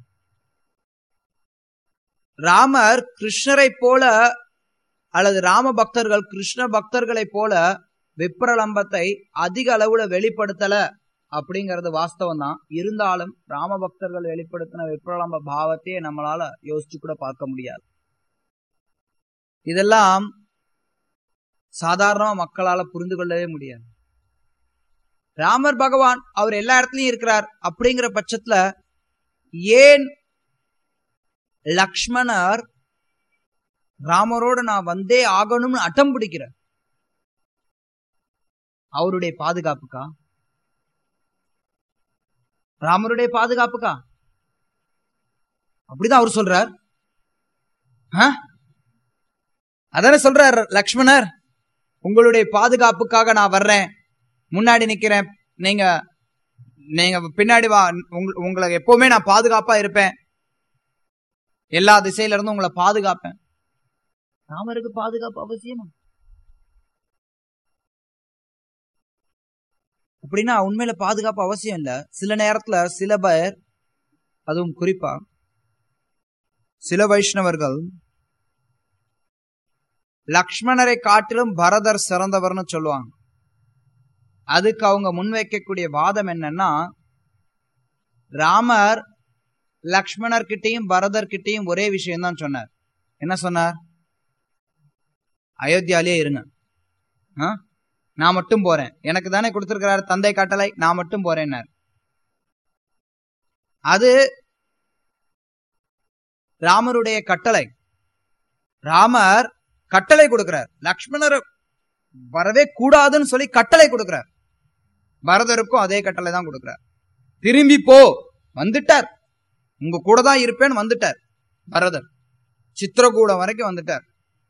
ராமர் கிருஷ்ணரை போல அல்லது ராம பக்தர்கள் கிருஷ்ண பக்தர்களைப் போல விப்ரலம்பத்தை அதிக அளவுல வெளிப்படுத்தல அப்படிங்கறது வாஸ்தவம் தான் இருந்தாலும் ராம பக்தர்கள் வெளிப்படுத்தின விப்ரலம்ப பாவத்தையே நம்மளால யோசிச்சு கூட பார்க்க முடியாது இதெல்லாம் சாதாரண மக்களால புரிந்து கொள்ளவே முடியாது ராமர் பகவான் அவர் எல்லா இடத்துலயும் இருக்கிறார் அப்படிங்கிற பட்சத்துல ஏன் லக்ஷ்மணர் ராமரோட நான் வந்தே ஆகணும்னு அட்டம் பிடிக்கிறார் அவருடைய பாதுகாப்புக்கா ராமருடைய பாதுகாப்புக்கா அப்படிதான் அவர் சொல்றார் ஆ? அதானே சொல்றார் லக்ஷ்மணர் உங்களுடைய பாதுகாப்புக்காக நான் வர்றேன் முன்னாடி நிக்கிறேன் நீங்க நீங்க பின்னாடி வா உங்க- உங்களை எப்பவுமே நான் பாதுகாப்பா இருப்பேன் எல்லா திசையில இருந்தும் உங்களை பாதுகாப்பேன் ராமருக்கு பாதுகாப்பு அவசியமா அப்படின்னா உண்மையில பாதுகாப்பு அவசியம் இல்ல சில நேரத்துல சில பேர் அதுவும் குறிப்பா சில வைஷ்ணவர்கள் லக்ஷ்மணரை காட்டிலும் பரதர் சிறந்தவர்னு சொல்லுவாங்க அதுக்கு அவங்க முன்வைக்கக்கூடிய வாதம் என்னன்னா ராமர் லக்ஷ்மணர் கிட்டையும் பரதர் கிட்டையும் ஒரே விஷயம் தான் சொன்னார் என்ன சொன்னார் அயோத்தியாலேயே இருங்க ஆ? நான் மட்டும் போறேன் எனக்கு தானே கொடுத்திருக்கிறாரு தந்தை கட்டளை நான் மட்டும் போறேன்னார் அது ராமருடைய கட்டளை ராமர் கட்டளை கொடுக்கிறார் லக்ஷ்மணர் வரவே கூடாதுன்னு சொல்லி கட்டளை கொடுக்கிறார் பரதருக்கும் அதே கட்டளை தான் கொடுக்கிறார் திரும்பி போ வந்துட்டார் உங்க கூட தான் இருப்பேன்னு வந்துட்டார் பரதர் சித்திரகூடம் வரைக்கும் வந்துட்டார்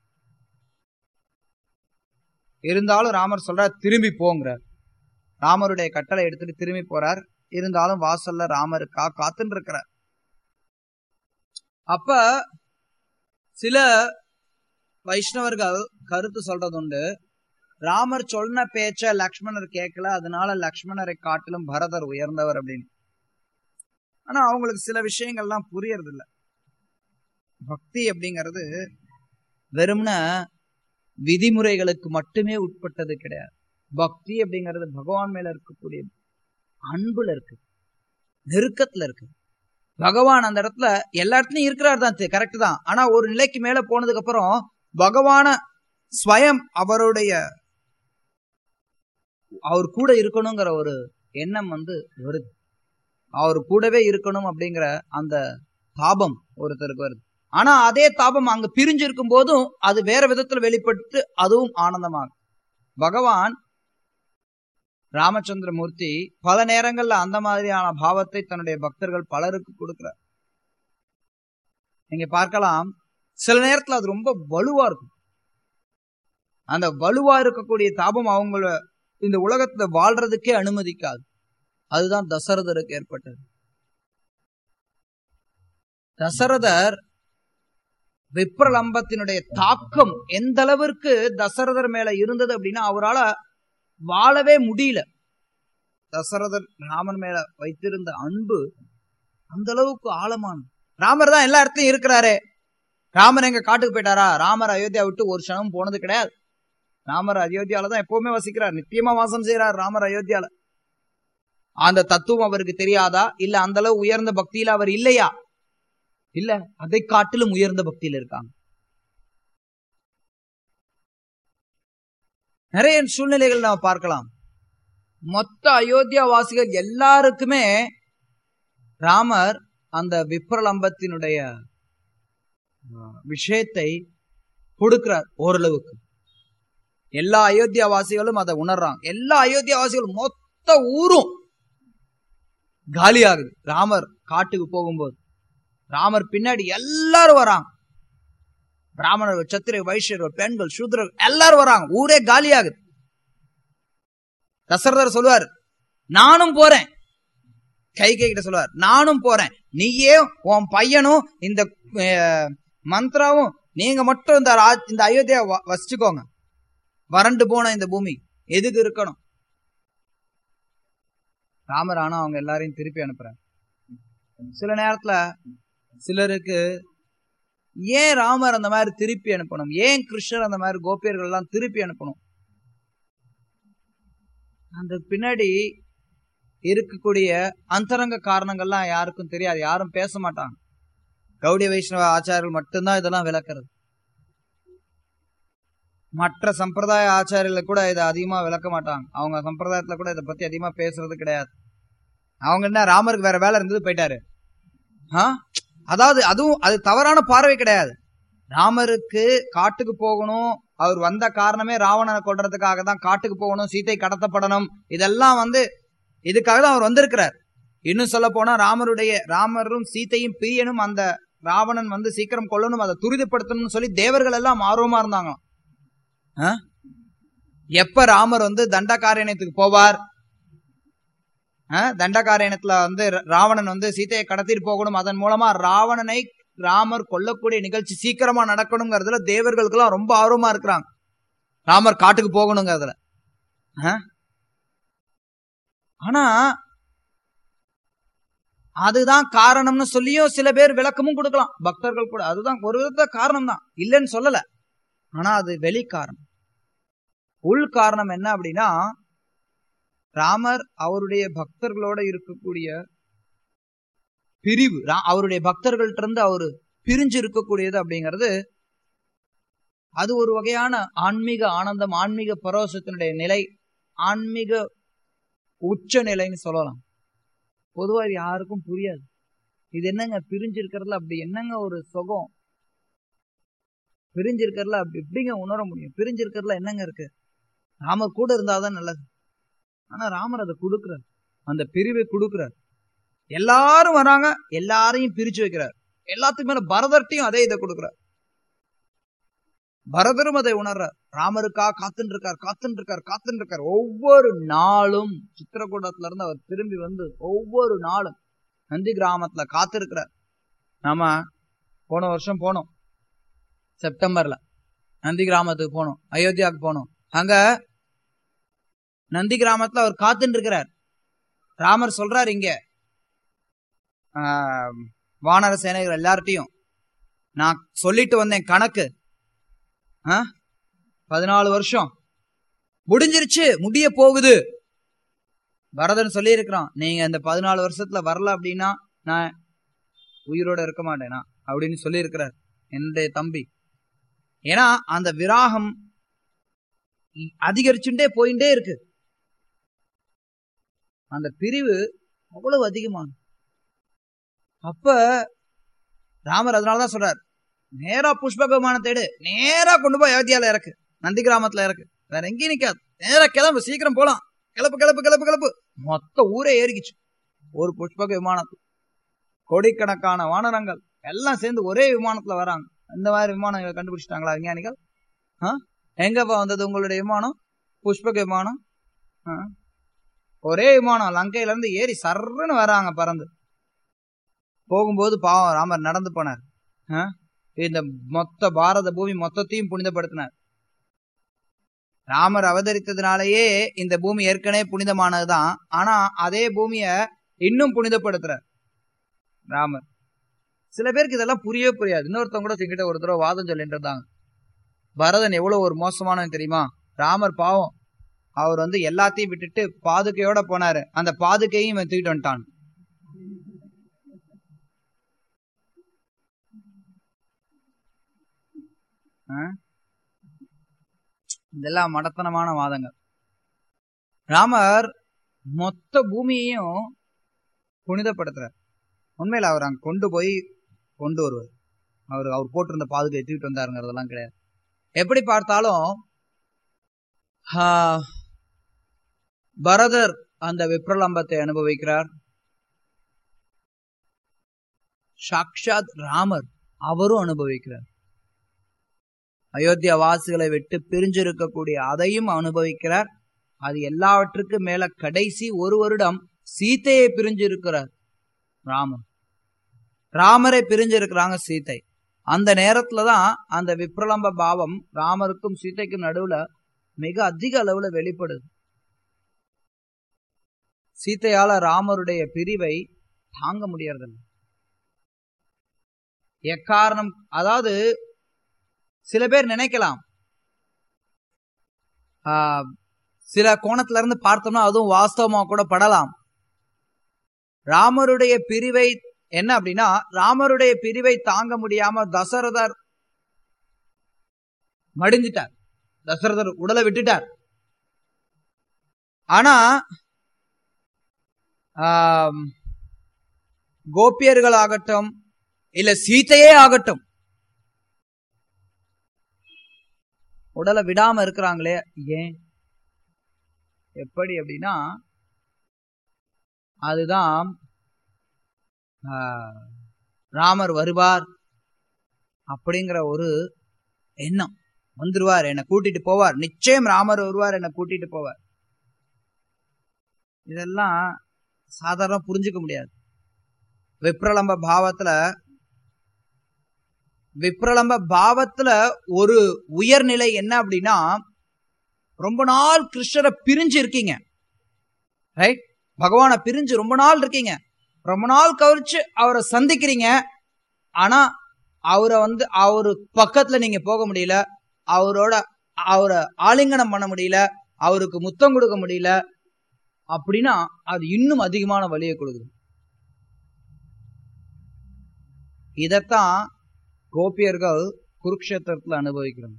இருந்தாலும் ராமர் சொல்றார் திரும்பி போங்கிறார் ராமருடைய கட்டளை எடுத்துட்டு திரும்பி போறார் இருந்தாலும் வாசல்ல ராமருக்கா காத்துன்னு இருக்கிறார் அப்ப சில வைஷ்ணவர்கள் கருத்து சொல்றது உண்டு ராமர் சொன்ன பேச்ச லக்ஷ்மணர் கேட்கல அதனால லக்ஷ்மணரை காட்டிலும் பரதர் உயர்ந்தவர் அப்படின்னு ஆனா அவங்களுக்கு சில விஷயங்கள்லாம் புரியறது இல்ல பக்தி அப்படிங்கிறது வெறும்ன விதிமுறைகளுக்கு மட்டுமே உட்பட்டது கிடையாது பக்தி அப்படிங்கிறது பகவான் மேல இருக்கக்கூடிய அன்புல இருக்கு நெருக்கத்துல இருக்கு பகவான் அந்த இடத்துல எல்லா இடத்துலயும் இருக்கிறார் தான் கரெக்ட் தான் ஆனா ஒரு நிலைக்கு மேல போனதுக்கு அப்புறம் பகவான ஸ்வயம் அவருடைய அவர் கூட இருக்கணுங்கிற ஒரு எண்ணம் வந்து வருது அவர் கூடவே இருக்கணும் அப்படிங்கிற அந்த தாபம் ஒருத்தருக்கு வருது ஆனா அதே தாபம் அங்க பிரிஞ்சிருக்கும் போதும் அது வேற விதத்துல வெளிப்பட்டு அதுவும் ஆனந்தமாகும் பகவான் ராமச்சந்திரமூர்த்தி பல நேரங்கள்ல அந்த மாதிரியான பாவத்தை தன்னுடைய பக்தர்கள் பலருக்கு கொடுக்கிறார் நீங்க பார்க்கலாம் சில நேரத்துல அது ரொம்ப வலுவா இருக்கும் அந்த வலுவா இருக்கக்கூடிய தாபம் அவங்கள இந்த உலகத்துல வாழ்றதுக்கே அனுமதிக்காது அதுதான் தசரதருக்கு ஏற்பட்டது தசரதர் விப்ரலம்பத்தினுடைய தாக்கம் எந்த அளவிற்கு தசரதர் மேல இருந்தது அப்படின்னா அவரால வாழவே முடியல தசரதர் ராமன் மேல வைத்திருந்த அன்பு அந்த அளவுக்கு ஆழமான ராமர் தான் எல்லா இடத்துலயும் இருக்கிறாரே ராமர் எங்க காட்டுக்கு போயிட்டாரா ராமர் அயோத்தியா விட்டு ஒரு க்ஷணம் போனது கிடையாது ராமர் அயோத்தியால தான் எப்பவுமே வசிக்கிறார் நித்தியமா வாசம் செய்யறார் ராமர் அயோத்தியால அந்த தத்துவம் அவருக்கு தெரியாதா இல்ல அந்த அளவு உயர்ந்த பக்தியில அவர் இல்லையா இல்ல அதை காட்டிலும் உயர்ந்த பக்தியில இருக்காங்க நிறைய சூழ்நிலைகள் நாம பார்க்கலாம் மொத்த அயோத்தியா வாசிகள் எல்லாருக்குமே ராமர் அந்த விப்ரலம்பத்தினுடைய விஷயத்தை கொடுக்கிறார் ஓரளவுக்கு எல்லா அயோத்தியா வாசிகளும் அதை உணர்றாங்க எல்லா அயோத்தியா வாசிகளும் மொத்த ஊரும் காலியாகுது ராமர் காட்டுக்கு போகும்போது ராமர் பின்னாடி எல்லாரும் வராங்க பிராமணர்கள் சத்திர வைஷ்யர்கள் பெண்கள் சூத்திரர்கள் எல்லாரும் வராங்க ஊரே காலியாகுது தசரதர் சொல்லுவார் நானும் போறேன் கை கை கிட்ட சொல்லுவார் நானும் போறேன் நீயே உன் பையனும் இந்த மந்த்ராவும் நீங்க மட்டும் இந்த இந்த அயோத்தியா வசிச்சுக்கோங்க வறண்டு போன இந்த பூமி எதுக்கு இருக்கணும் ராமர் ஆனா அவங்க எல்லாரையும் திருப்பி அனுப்புறாங்க சில நேரத்துல சிலருக்கு ஏன் ராமர் அந்த மாதிரி திருப்பி அனுப்பணும் ஏன் கிருஷ்ணர் அந்த மாதிரி கோபியர்கள் எல்லாம் திருப்பி அனுப்பணும் அந்த பின்னாடி இருக்கக்கூடிய அந்தரங்க காரணங்கள்லாம் யாருக்கும் தெரியாது யாரும் பேச மாட்டாங்க கௌடிய வைஷ்ணவ ஆச்சாரியர்கள் மட்டும்தான் இதெல்லாம் விளக்குறது மற்ற சம்பிரதாய ஆச்சாரியர்கள் கூட இதை அதிகமா விளக்க மாட்டாங்க அவங்க சம்பிரதாயத்துல கூட இதை பத்தி அதிகமா பேசுறது கிடையாது அவங்க என்ன ராமருக்கு வேற வேலை இருந்தது போயிட்டாரு அதாவது அதுவும் அது தவறான பார்வை கிடையாது ராமருக்கு காட்டுக்கு போகணும் அவர் வந்த காரணமே ராவணனை கொள்றதுக்காக தான் காட்டுக்கு போகணும் சீத்தை கடத்தப்படணும் இதெல்லாம் வந்து இதுக்காக தான் அவர் வந்திருக்கிறார் இன்னும் சொல்ல போனா ராமருடைய ராமரும் சீத்தையும் பிரியனும் அந்த ராவணன் வந்து சீக்கிரம் கொல்லணும் அதை துரிதப்படுத்தணும்னு சொல்லி தேவர்கள் எல்லாம் ஆர்வமா இருந்தாங்க எப்ப ராமர் வந்து தண்டகாரண்யத்துக்கு போவார் தண்டகாரண்யத்துல வந்து ராவணன் வந்து சீத்தையை கடத்திட்டு போகணும் அதன் மூலமா ராவணனை ராமர் கொல்லக்கூடிய நிகழ்ச்சி சீக்கிரமா நடக்கணுங்கிறதுல தேவர்களுக்கு எல்லாம் ரொம்ப ஆர்வமா இருக்கிறாங்க ராமர் காட்டுக்கு போகணுங்கிறதுல ஆனா அதுதான் காரணம்னு சொல்லியும் சில பேர் விளக்கமும் கொடுக்கலாம் பக்தர்கள் கூட அதுதான் ஒரு விதத்துல காரணம் தான் இல்லைன்னு சொல்லல ஆனா அது வெளி காரணம் உள் காரணம் என்ன அப்படின்னா ராமர் அவருடைய பக்தர்களோட இருக்கக்கூடிய பிரிவு ரா- அவருடைய பக்தர்கள்ட்ட இருந்து அவரு பிரிஞ்சு இருக்கக்கூடியது அப்படிங்கிறது அது ஒரு வகையான ஆன்மீக ஆனந்தம் ஆன்மீக பரவசத்தினுடைய நிலை ஆன்மீக உச்ச நிலைன்னு சொல்லலாம் பொதுவா இது யாருக்கும் புரியாது இது என்னங்க பிரிஞ்சு இருக்கிறதுல அப்படி என்னங்க ஒரு சுகம் பிரிஞ்சு இருக்கிறதுல அப்படி எப்படிங்க உணர முடியும் பிரிஞ்சு இருக்கிறதுல என்னங்க இருக்கு ராமர் கூட இருந்தாதான் நல்லது ஆனா ராமர் அதை கொடுக்கிறார் அந்த பிரிவை கொடுக்கிறார் எல்லாரும் வராங்க எல்லாரையும் பிரிச்சு வைக்கிறார் எல்லாத்துக்கும் மேல பரதர்ட்டையும் அதே இதை கொடுக்கிறார் பரதரும் அதை உணர்றார் ராமருக்கா காத்துன்னு இருக்கார் காத்துன்னு இருக்கார் காத்துன்னு இருக்கார் ஒவ்வொரு நாளும் சித்திரக்கூடத்துல இருந்து அவர் திரும்பி வந்து ஒவ்வொரு நாளும் நந்தி கிராமத்துல காத்திருக்கிறார் நாம போன வருஷம் போனோம் செப்டம்பர்ல நந்தி கிராமத்துக்கு போனோம் அயோத்தியாவுக்கு போனோம் அங்க நந்தி கிராமத்துல அவர் காத்துன்னு இருக்கிறார் ராமர் சொல்றார் இங்க ஆஹ், வானர சேனைகள் எல்லார்ட்டையும் நான் சொல்லிட்டு வந்தேன் கணக்கு ஆ? பதினாலு வருஷம் முடிஞ்சிருச்சு முடிய போகுது பரதன் சொல்லி இருக்கிறான் நீங்க இந்த பதினாலு வருஷத்துல வரல அப்படின்னா நான் உயிரோட இருக்க மாட்டேனா அப்படின்னு சொல்லி இருக்கிறார் என்னுடைய தம்பி ஏன்னா அந்த விராகம் அதிகரிச்சுட்டே போயிட்டே இருக்கு அந்த பிரிவு அவ்வளவு அதிகமான அப்ப ராமர் அதனாலதான் சொல்றார் நேரா புஷ்பக விமானத்தை எடு நேரா கொண்டு போய் அயோத்தியால இறக்கு நந்தி கிராமத்துல இறக்கு வேற எங்கேயும் நிக்காது நேரா கிளம்பு சீக்கிரம் போலாம் கிளப்பு கிளப்பு கிளப்பு கிளப்பு மொத்த ஊரே ஏறிக்குச்சு ஒரு புஷ்பக விமானத்துல கோடிக்கணக்கான வானரங்கள் எல்லாம் சேர்ந்து ஒரே விமானத்துல வராங்க இந்த மாதிரி விமானம் கண்டுபிடிச்சிட்டாங்களா விஞ்ஞானிகள் ஆ? எங்கப்பா வந்தது உங்களுடைய விமானம் புஷ்பக விமானம் ஆ? ஒரே விமானம் லங்கையில இருந்து ஏறி சர்ன்னு வராங்க பறந்து போகும்போது பாவம் ராமர் நடந்து போனார் ஆ? இந்த மொத்த பாரத பூமி மொத்தத்தையும் புனிதப்படுத்தினார் ராமர் அவதரித்ததுனாலேயே இந்த பூமி ஏற்கனவே புனிதமானதுதான் ஆனா அதே பூமிய இன்னும் புனிதப்படுத்துறார் ராமர் சில பேருக்கு இதெல்லாம் புரியவே புரியாது இன்னொருத்தவங்க கூட என்கிட்ட ஒரு தடவை வாதம் சொல்லிட்டு இருந்தாங்க பரதன் எவ்வளவு ஒரு மோசமானவன் தெரியுமா ராமர் பாவம் அவர் வந்து எல்லாத்தையும் விட்டுட்டு பாதுகையோட போனாரு அந்த பாதுகையும் இவன் தூக்கிட்டு வந்துட்டான் ஆ? இதெல்லாம் மடத்தனமான வாதங்கள் ராமர் மொத்த பூமியையும் புனிதப்படுத்துறார் உண்மையில அவர் அங்க கொண்டு போய் கொண்டு வருவார் அவர் அவர் போட்டிருந்த பாதுகை தூக்கிட்டு வந்தாருங்கிறதெல்லாம் கிடையாது எப்படி பார்த்தாலும் ஆ, பரதர் அந்த விப்ரலம்பத்தை அனுபவிக்கிறார் சாக்ஷாத் ராமர் அவரும் அனுபவிக்கிறார் அயோத்தியா வாசிகளை விட்டு பிரிஞ்சிருக்கக்கூடிய அதையும் அனுபவிக்கிறார் அது எல்லாவற்றுக்கும் மேல கடைசி ஒரு வருடம் சீதையை பிரிஞ்சிருக்கிறார் ராமன் ராமரை பிரிஞ்சிருக்கிறாங்க சீதை அந்த நேரத்துலதான் அந்த விப்ரலம்ப பாவம் ராமருக்கும் சீதைக்கும் நடுவுல மிக அதிக அளவுல வெளிப்படுது சீதையால ராமருடைய பிரிவை தாங்க முடியறதில்லை எக்காரணம் அதாவது சில பேர் நினைக்கலாம் ஆஹ், சில கோணத்துல இருந்து பார்த்தோம்னா அதுவும் வாஸ்தவமா கூட படலாம் ராமருடைய பிரிவை என்ன அப்படின்னா ராமருடைய பிரிவை தாங்க முடியாம தசரதர் மடிஞ்சிட்டார் தசரதர் உடலை விட்டுட்டார் ஆனா ஆம், கோபியர்கள் ஆகட்டும் இல்ல சீதையே ஆகட்டும் உடலை விடாம இருக்கிறாங்களே ஏன் எப்படி அப்படின்னா அதுதான் ஆ, ராமர் வருவார் அப்படிங்கிற ஒரு எண்ணம் வந்துருவார் என்னை கூட்டிட்டு போவார் நிச்சயம் ராமர் வருவார் என்னை கூட்டிட்டு போவார் இதெல்லாம் சாதாரண புரிஞ்சுக்க முடியாது விப்ரலம்ப பாவத்துல விப்ரலம்ப பாவத்துல ஒரு உயர்நிலை என்ன அப்படின்னா ரொம்ப நாள் கிருஷ்ணரை பிரிஞ்சு இருக்கீங்க ரைட் பகவானை பிரிஞ்சு ரொம்ப நாள் இருக்கீங்க ரொம்ப நாள் கழிச்சு அவரை சந்திக்கிறீங்க ஆனா அவரை வந்து அவரு பக்கத்துல நீங்க போக முடியல அவரோட அவரை ஆலிங்கனம் பண்ண முடியல அவருக்கு முத்தம் கொடுக்க முடியல அப்படின்னா அது இன்னும் அதிகமான வலியை கொடுக்குது இதத்தான் கோபியர்கள் குருக்ஷேத்திரத்துல அனுபவிக்கிறாங்க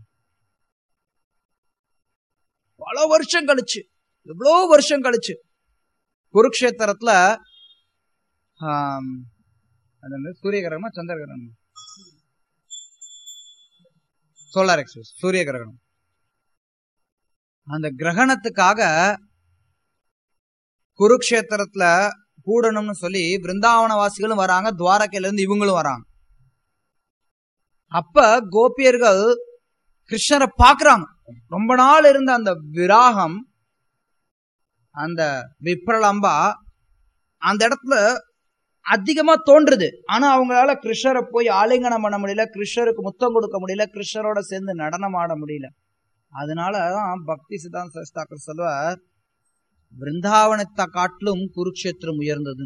பல வருஷம் கழிச்சு எவ்வளோ வருஷம் கழிச்சு குருக்ஷேத்திரத்துல ஆம், அது என்ன, சூரிய கிரகணமா சந்திர கிரகணமா சோலார் எக்ஸ்பிரஸ் சூரிய கிரகணம் அந்த கிரகணத்துக்காக குருக்ஷேத்திரத்துல கூடணும்னு சொல்லி பிருந்தாவன வாசிகளும் வராங்க துவாரகையில இருந்து இவங்களும் வராங்க அப்ப கோபியர்கள் கிருஷ்ணரை பாக்குறாங்க ரொம்ப நாள் இருந்த அந்த விராகம் அந்த விப்ரலம்பா அந்த இடத்துல அதிகமா தோன்றுது ஆனா அவங்களால கிருஷ்ணரை போய் ஆலிங்கனம் பண்ண முடியல கிருஷ்ணருக்கு முத்தம் கொடுக்க முடியல கிருஷ்ணரோட சேர்ந்து நடனம் ஆட முடியல அதனாலதான் பக்தி சித்தாந்த சாஸ்தாக்கர் சொல்வார் பிருந்தாவனத்தை காட்டிலும் குருக்ஷேத்திரம் உயர்ந்தது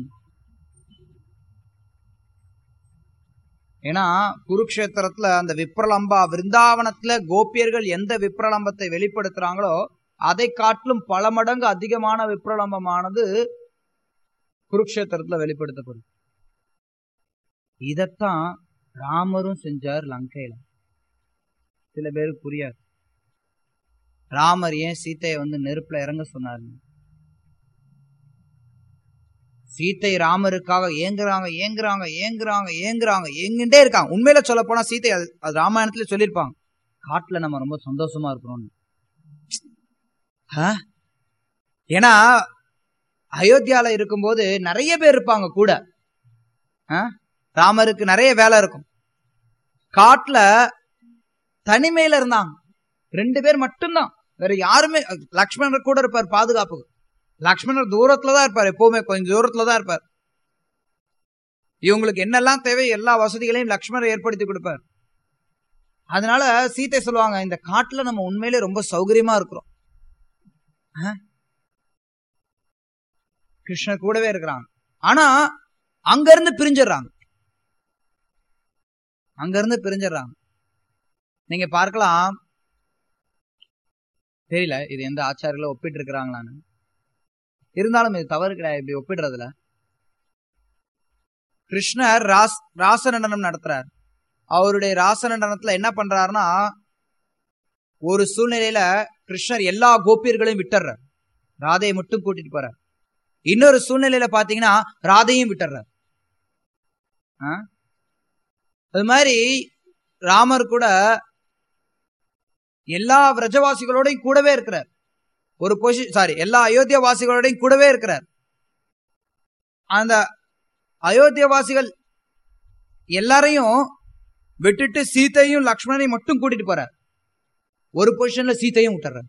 ஏன்னா குருக்ஷேத்திரத்துல அந்த விப்ரலம்பா பிருந்தாவனத்துல கோபியர்கள் எந்த விப்ரலம்பத்தை வெளிப்படுத்துறாங்களோ அதை காட்டிலும் பல மடங்கு அதிகமான விப்ரலம்பமானது குருக்ஷேத்திரத்துல வெளிப்படுத்தப்படும் இதத்தான் ராமரும் செஞ்சார் லங்கையில சில பேருக்கு புரியாது ராமர் ஏன் சீத்தையை வந்து நெருப்புல இறங்க சொன்னாரு சீத்தை ராமருக்காக ஏங்குறாங்க ஏங்குறாங்க ஏங்குறாங்க ஏங்குறாங்க ஏங்கிட்டே இருக்காங்க உண்மையில சொல்ல போனா சீத்தை அது அது ராமாயணத்துல சொல்லியிருப்பாங்க காட்டுல நம்ம ரொம்ப சந்தோஷமா இருக்கிறோம்னு ஆ? ஏன்னா அயோத்தியால இருக்கும்போது நிறைய பேர் இருப்பாங்க கூட ஆ? ராமருக்கு நிறைய வேலை இருக்கும் காட்டுல தனிமையில இருந்தாங்க ரெண்டு பேர் மட்டும்தான் வேற யாருமே லக்ஷ்மணர் கூட இருப்பார் பாதுகாப்புக்கு லக்ஷ்மணர் தூரத்துல தான் இருப்பார் எப்பவுமே கொஞ்சம் தூரத்துல தான் இருப்பார் இவங்களுக்கு என்னெல்லாம் தேவை எல்லா வசதிகளையும் லக்ஷ்மணர் ஏற்படுத்தி கொடுப்பார் அதனால சீத்தை சொல்லுவாங்க இந்த காட்டுல நம்ம உண்மையிலே ரொம்ப சௌகரியமா இருக்கிறோம் ஆ? கிருஷ்ணர் கூடவே இருக்கிறாங்க ஆனா அங்க இருந்து பிரிஞ்சிடுறாங்க அங்க இருந்து பிரிஞ்சிடுறாங்க நீங்க பார்க்கலாம் தெரியல இது எந்த ஆச்சாரியில ஒப்பிட்டு இருக்கிறாங்களான்னு இருந்தாலும் இது தவறு கிடையாது இப்படி ஒப்பிடுறதுல கிருஷ்ணர் ராஸ் ராச நடனம் நடத்துறார் அவருடைய ராச நடனத்துல என்ன பண்றாருன்னா ஒரு சூழ்நிலையில கிருஷ்ணர் எல்லா கோபியர்களையும் விட்டுறார் ராதையை மட்டும் கூட்டிட்டு போறார் இன்னொரு சூழ்நிலையில பாத்தீங்கன்னா ராதையும் விட்டுறார் ஆ? அது மாதிரி ராமர் கூட எல்லா விரஜவாசிகளோடையும் கூடவே இருக்கிறார் ஒரு பொசி சாரி எல்லா அயோத்தியா வாசிகளோடையும் கூடவே இருக்கிறார் அந்த அயோத்தியா வாசிகள் எல்லாரையும் விட்டுட்டு சீத்தையும் லக்ஷ்மணனையும் மட்டும் கூட்டிட்டு போறார் ஒரு பொசிஷன்ல சீத்தையும் விட்டுறார்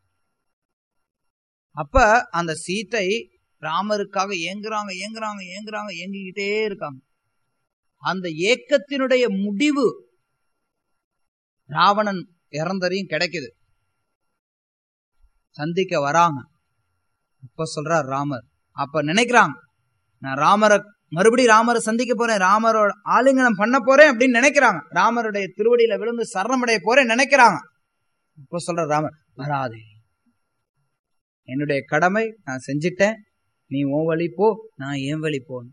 அப்ப அந்த சீத்தை ராமருக்காக ஏங்குறாங்க ஏங்குறாங்க ஏங்குறாங்க ஏங்கிக்கிட்டே இருக்காங்க அந்த ஏக்கத்தினுடைய முடிவு ராவணன் இறந்தரையும் கிடைக்குது சந்திக்க வராங்க அப்ப சொல்றார் ராமர் அப்ப நினைக்கிறாங்க நான் ராமரை மறுபடியும் ராமரை சந்திக்க போறேன் ராமரோட ஆலிங்கனம் பண்ண போறேன் அப்படின்னு நினைக்கிறாங்க ராமருடைய திருவடியில விழுந்து சரணமடைய போறேன் நினைக்கிறாங்க அப்ப சொல்ற ராமர் வராதே என்னுடைய கடமை நான் செஞ்சிட்டேன் நீ உன் வழி போ நான் என் வழி போன்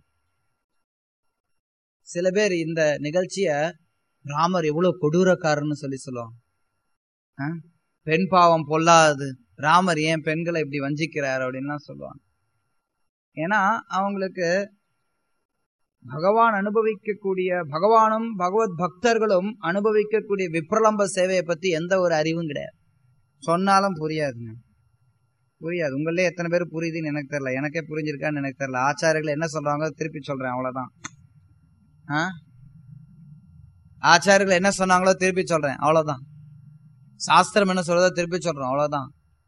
சில பேர் இந்த நிகழ்ச்சிய ராமர் எவ்வளவு கொடூரக்காரன்னு சொல்லி சொல்லுவாங்க ஆ? பெண் பாவம் பொல்லாது ராமர் ஏன் பெண்களை இப்படி வஞ்சிக்கிறார் அப்படின்லாம் சொல்லுவாங்க ஏன்னா அவங்களுக்கு பகவான் அனுபவிக்கக்கூடிய பகவானும் பகவத் பக்தர்களும் அனுபவிக்கக்கூடிய விப்ரலம்ப சேவையை பத்தி எந்த ஒரு அறிவும் கிடையாது சொன்னாலும் புரியாதுங்க புரியாது உங்களே எத்தனை பேர் புரியுதுன்னு எனக்கு தெரியல எனக்கே புரிஞ்சிருக்கான்னு எனக்கு தெரியல ஆச்சாரியர்கள் என்ன சொல்றாங்க திருப்பி சொல்றேன் அவ்வளவுதான் ஆ? ஆச்சாரியர்கள் என்ன சொன்னாங்களோ திருப்பி சொல்றேன் அவ்வளவுதான் சாஸ்திரம் என்ன சொல்றதோ திருப்பி சொல்றோம் அவ்வளவுதான்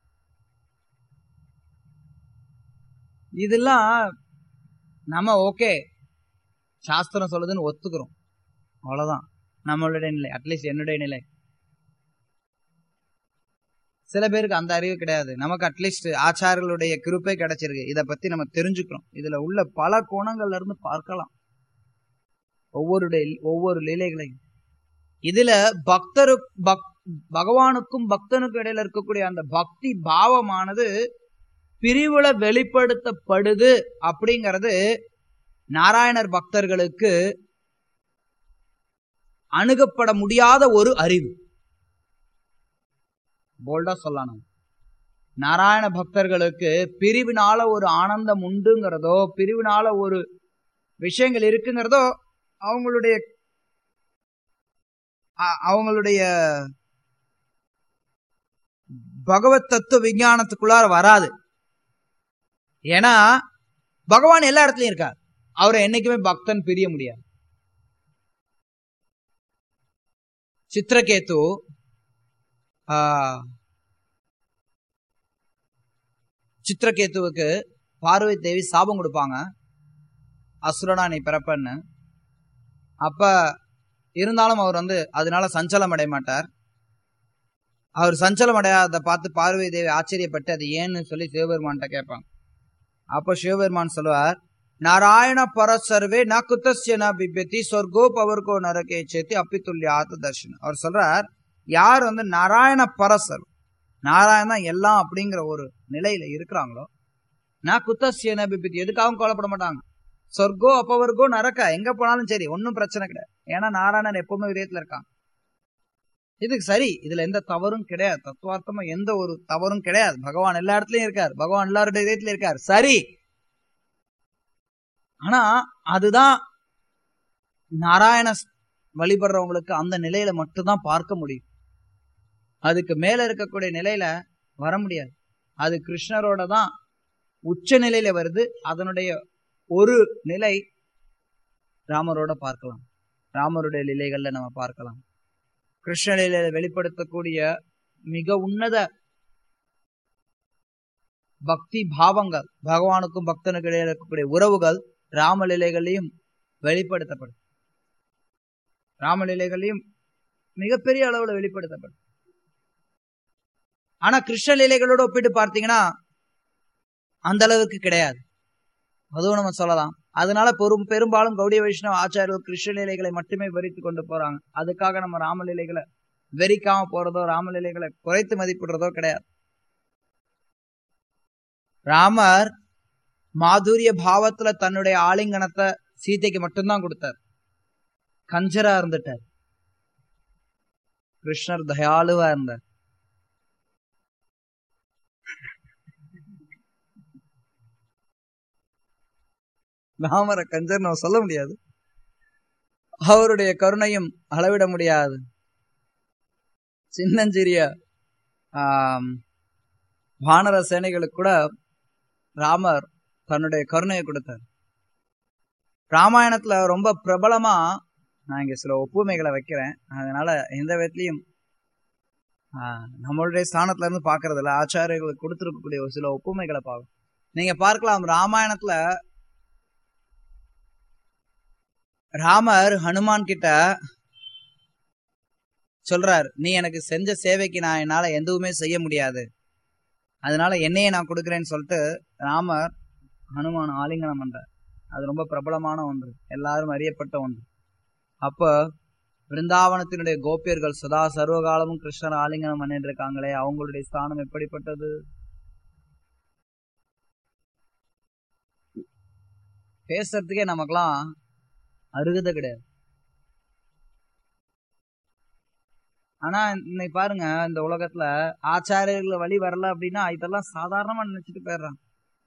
இதெல்லாம் நம்ம ஓகே சாஸ்திரம் சொல்லுதுன்னு ஒத்துக்கிறோம் அவ்வளவுதான் நம்மளுடைய நிலை அட்லீஸ்ட் என்னுடைய நிலை சில பேருக்கு அந்த அறிவு கிடையாது நமக்கு அட்லீஸ்ட் ஆச்சாரர்களுடைய கிருப்பை கிடைச்சிருக்கு இத பத்தி நம்ம தெரிஞ்சுக்கிறோம் இதுல உள்ள பல கோணங்கள்ல இருந்து பார்க்கலாம் ஒவ்வொரு ஒவ்வொரு லீலைகளையும் இதுல பக்தரு பக் பகவானுக்கும் பக்தனுக்கும் இடையில இருக்கக்கூடிய அந்த பக்தி பாவமானது பிரிவுல வெளிப்படுத்தப்படுது அப்படிங்கிறது நாராயணர் பக்தர்களுக்கு அணுகப்பட முடியாத ஒரு அறிவு போல்டா சொல்லலாம் நாராயண பக்தர்களுக்கு பிரிவினால ஒரு ஆனந்தம் உண்டுங்கிறதோ பிரிவினால ஒரு விஷயங்கள் இருக்குங்கிறதோ அவங்களுடைய அவங்களுடைய பகவத் தத்துவ விஞ்ஞானத்துக்குள்ளார வராது ஏன்னா பகவான் எல்லா இடத்துலயும் இருக்கார் அவரை என்னைக்குமே பக்தன் பிரிய முடியாது சித்திரகேத்து சித்திரகேத்துவுக்கு பார்வதி தேவி சாபம் கொடுப்பாங்க அசுரனா நீ பிறப்பன்னு அப்ப இருந்தாலும் அவர் வந்து அதனால சஞ்சலம் அடைய மாட்டார் அவர் சஞ்சலம் அடையாத பார்த்து பார்வதி தேவி ஆச்சரியப்பட்டு அது ஏன்னு சொல்லி சிவபெருமான்கிட்ட கேட்பாங்க அப்போ சிவபெருமான் சொல்லுவார் நாராயண பரசர்வே ந குத்தஸ்ய ந பிபியத்தி சொர்க்கோ பவர்கோ நரகே சேத்தி அப்பித்துல்யாத்த தர்ஷனம் அவர் சொல்றார் யார் வந்து நாராயண பரசர் நாராயண எல்லாம் அப்படிங்கிற ஒரு நிலையில இருக்கிறாங்களோ நான் குத்தஸ்ய ந பிபித்தி எதுக்காகவும் கவலைப்பட மாட்டாங்க சொர்க்கோ அப்பவர்கோ நரக்க எங்க போனாலும் சரி ஒன்னும் பிரச்சனை கிடையாது ஏன்னா நாராயணன் எப்பவுமே விதயத்துல இருக்காங்க இதுக்கு சரி இதுல எந்த தவறும் கிடையாது தத்துவார்த்தமா எந்த ஒரு தவறும் கிடையாது பகவான் எல்லா இடத்துலயும் இருக்கார் பகவான் எல்லாருடைய இதயத்துல இருக்கார் சரி ஆனா அதுதான் நாராயண வழிபடுறவங்களுக்கு அந்த நிலையில மட்டும்தான் பார்க்க முடியும் அதுக்கு மேல இருக்கக்கூடிய நிலையில வர முடியாது அது கிருஷ்ணரோட தான் உச்ச நிலையில வருது அதனுடைய ஒரு நிலை ராமரோட பார்க்கலாம் ராமருடைய நிலைகள்ல நம்ம பார்க்கலாம் கிருஷ்ணலீல வெளிப்படுத்தக்கூடிய மிக உன்னத பக்தி பாவங்கள் பகவானுக்கும் பக்தனுக்கு இடையில இருக்கக்கூடிய உறவுகள் ராமலீலைகளையும் வெளிப்படுத்தப்படும் ராமலீலைகளையும் மிகப்பெரிய அளவுல வெளிப்படுத்தப்படும் ஆனா கிருஷ்ணலீலைகளோட ஒப்பிட்டு பார்த்தீங்கன்னா அந்த அளவுக்கு கிடையாது அதுவும் நம்ம சொல்லலாம் அதனால பெரும் பெரும்பாலும் கௌடிய வைஷ்ணவ ஆச்சாரியர்கள் கிருஷ்ணலீலைகளை மட்டுமே வெறித்து கொண்டு போறாங்க அதுக்காக நம்ம ராமலீலைகளை வெறிக்காம போறதோ ராமலீலைகளை குறைத்து மதிப்பிடுறதோ கிடையாது ராமர் மாதுரிய பாவத்துல தன்னுடைய ஆலிங்கனத்தை சீதைக்கு மட்டும்தான் கொடுத்தார் கஞ்சரா இருந்துட்டார் கிருஷ்ணர் தயாலுவா இருந்தார் ராமரை கஞ்சர் நம்ம சொல்ல முடியாது அவருடைய கருணையும் அளவிட முடியாது சின்னஞ்சிறிய வானர சேனைகளுக்கு கூட ராமர் தன்னுடைய கருணையை கொடுத்தார் ராமாயணத்துல ரொம்ப பிரபலமா நான் இங்க சில ஒப்புமைகளை வைக்கிறேன் அதனால எந்த விதத்திலையும் நம்மளுடைய ஸ்தானத்துல இருந்து பாக்குறது இல்ல ஆச்சாரியர்களுக்கு கொடுத்திருக்கக்கூடிய ஒரு சில ஒப்புமைகளை பார்க்கும் நீங்க பார்க்கலாம் ராமாயணத்துல ராமர் ஹனுமான் கிட்ட சொல்றார் நீ எனக்கு செஞ்ச சேவைக்கு நான் என்னால எதுவுமே செய்ய முடியாது அதனால என்னையே நான் கொடுக்குறேன்னு சொல்லிட்டு ராமர் ஹனுமான் ஆலிங்கனம் பண்றார் அது ரொம்ப பிரபலமான ஒன்று எல்லாரும் அறியப்பட்ட ஒன்று அப்ப பிருந்தாவனத்தினுடைய கோபியர்கள் சதா சர்வகாலமும் கிருஷ்ணர் ஆலிங்கனம் பண்ணிட்டு இருக்காங்களே அவங்களுடைய ஸ்தானம் எப்படிப்பட்டது பேசுறதுக்கே நமக்கெல்லாம் அருகதை கிடையாது ஆனா இன்னைக்கு பாருங்க இந்த உலகத்துல ஆச்சாரியர்கள் வழி வரல அப்படின்னா இதெல்லாம் சாதாரணமா நினைச்சிட்டு போயிடுறாங்க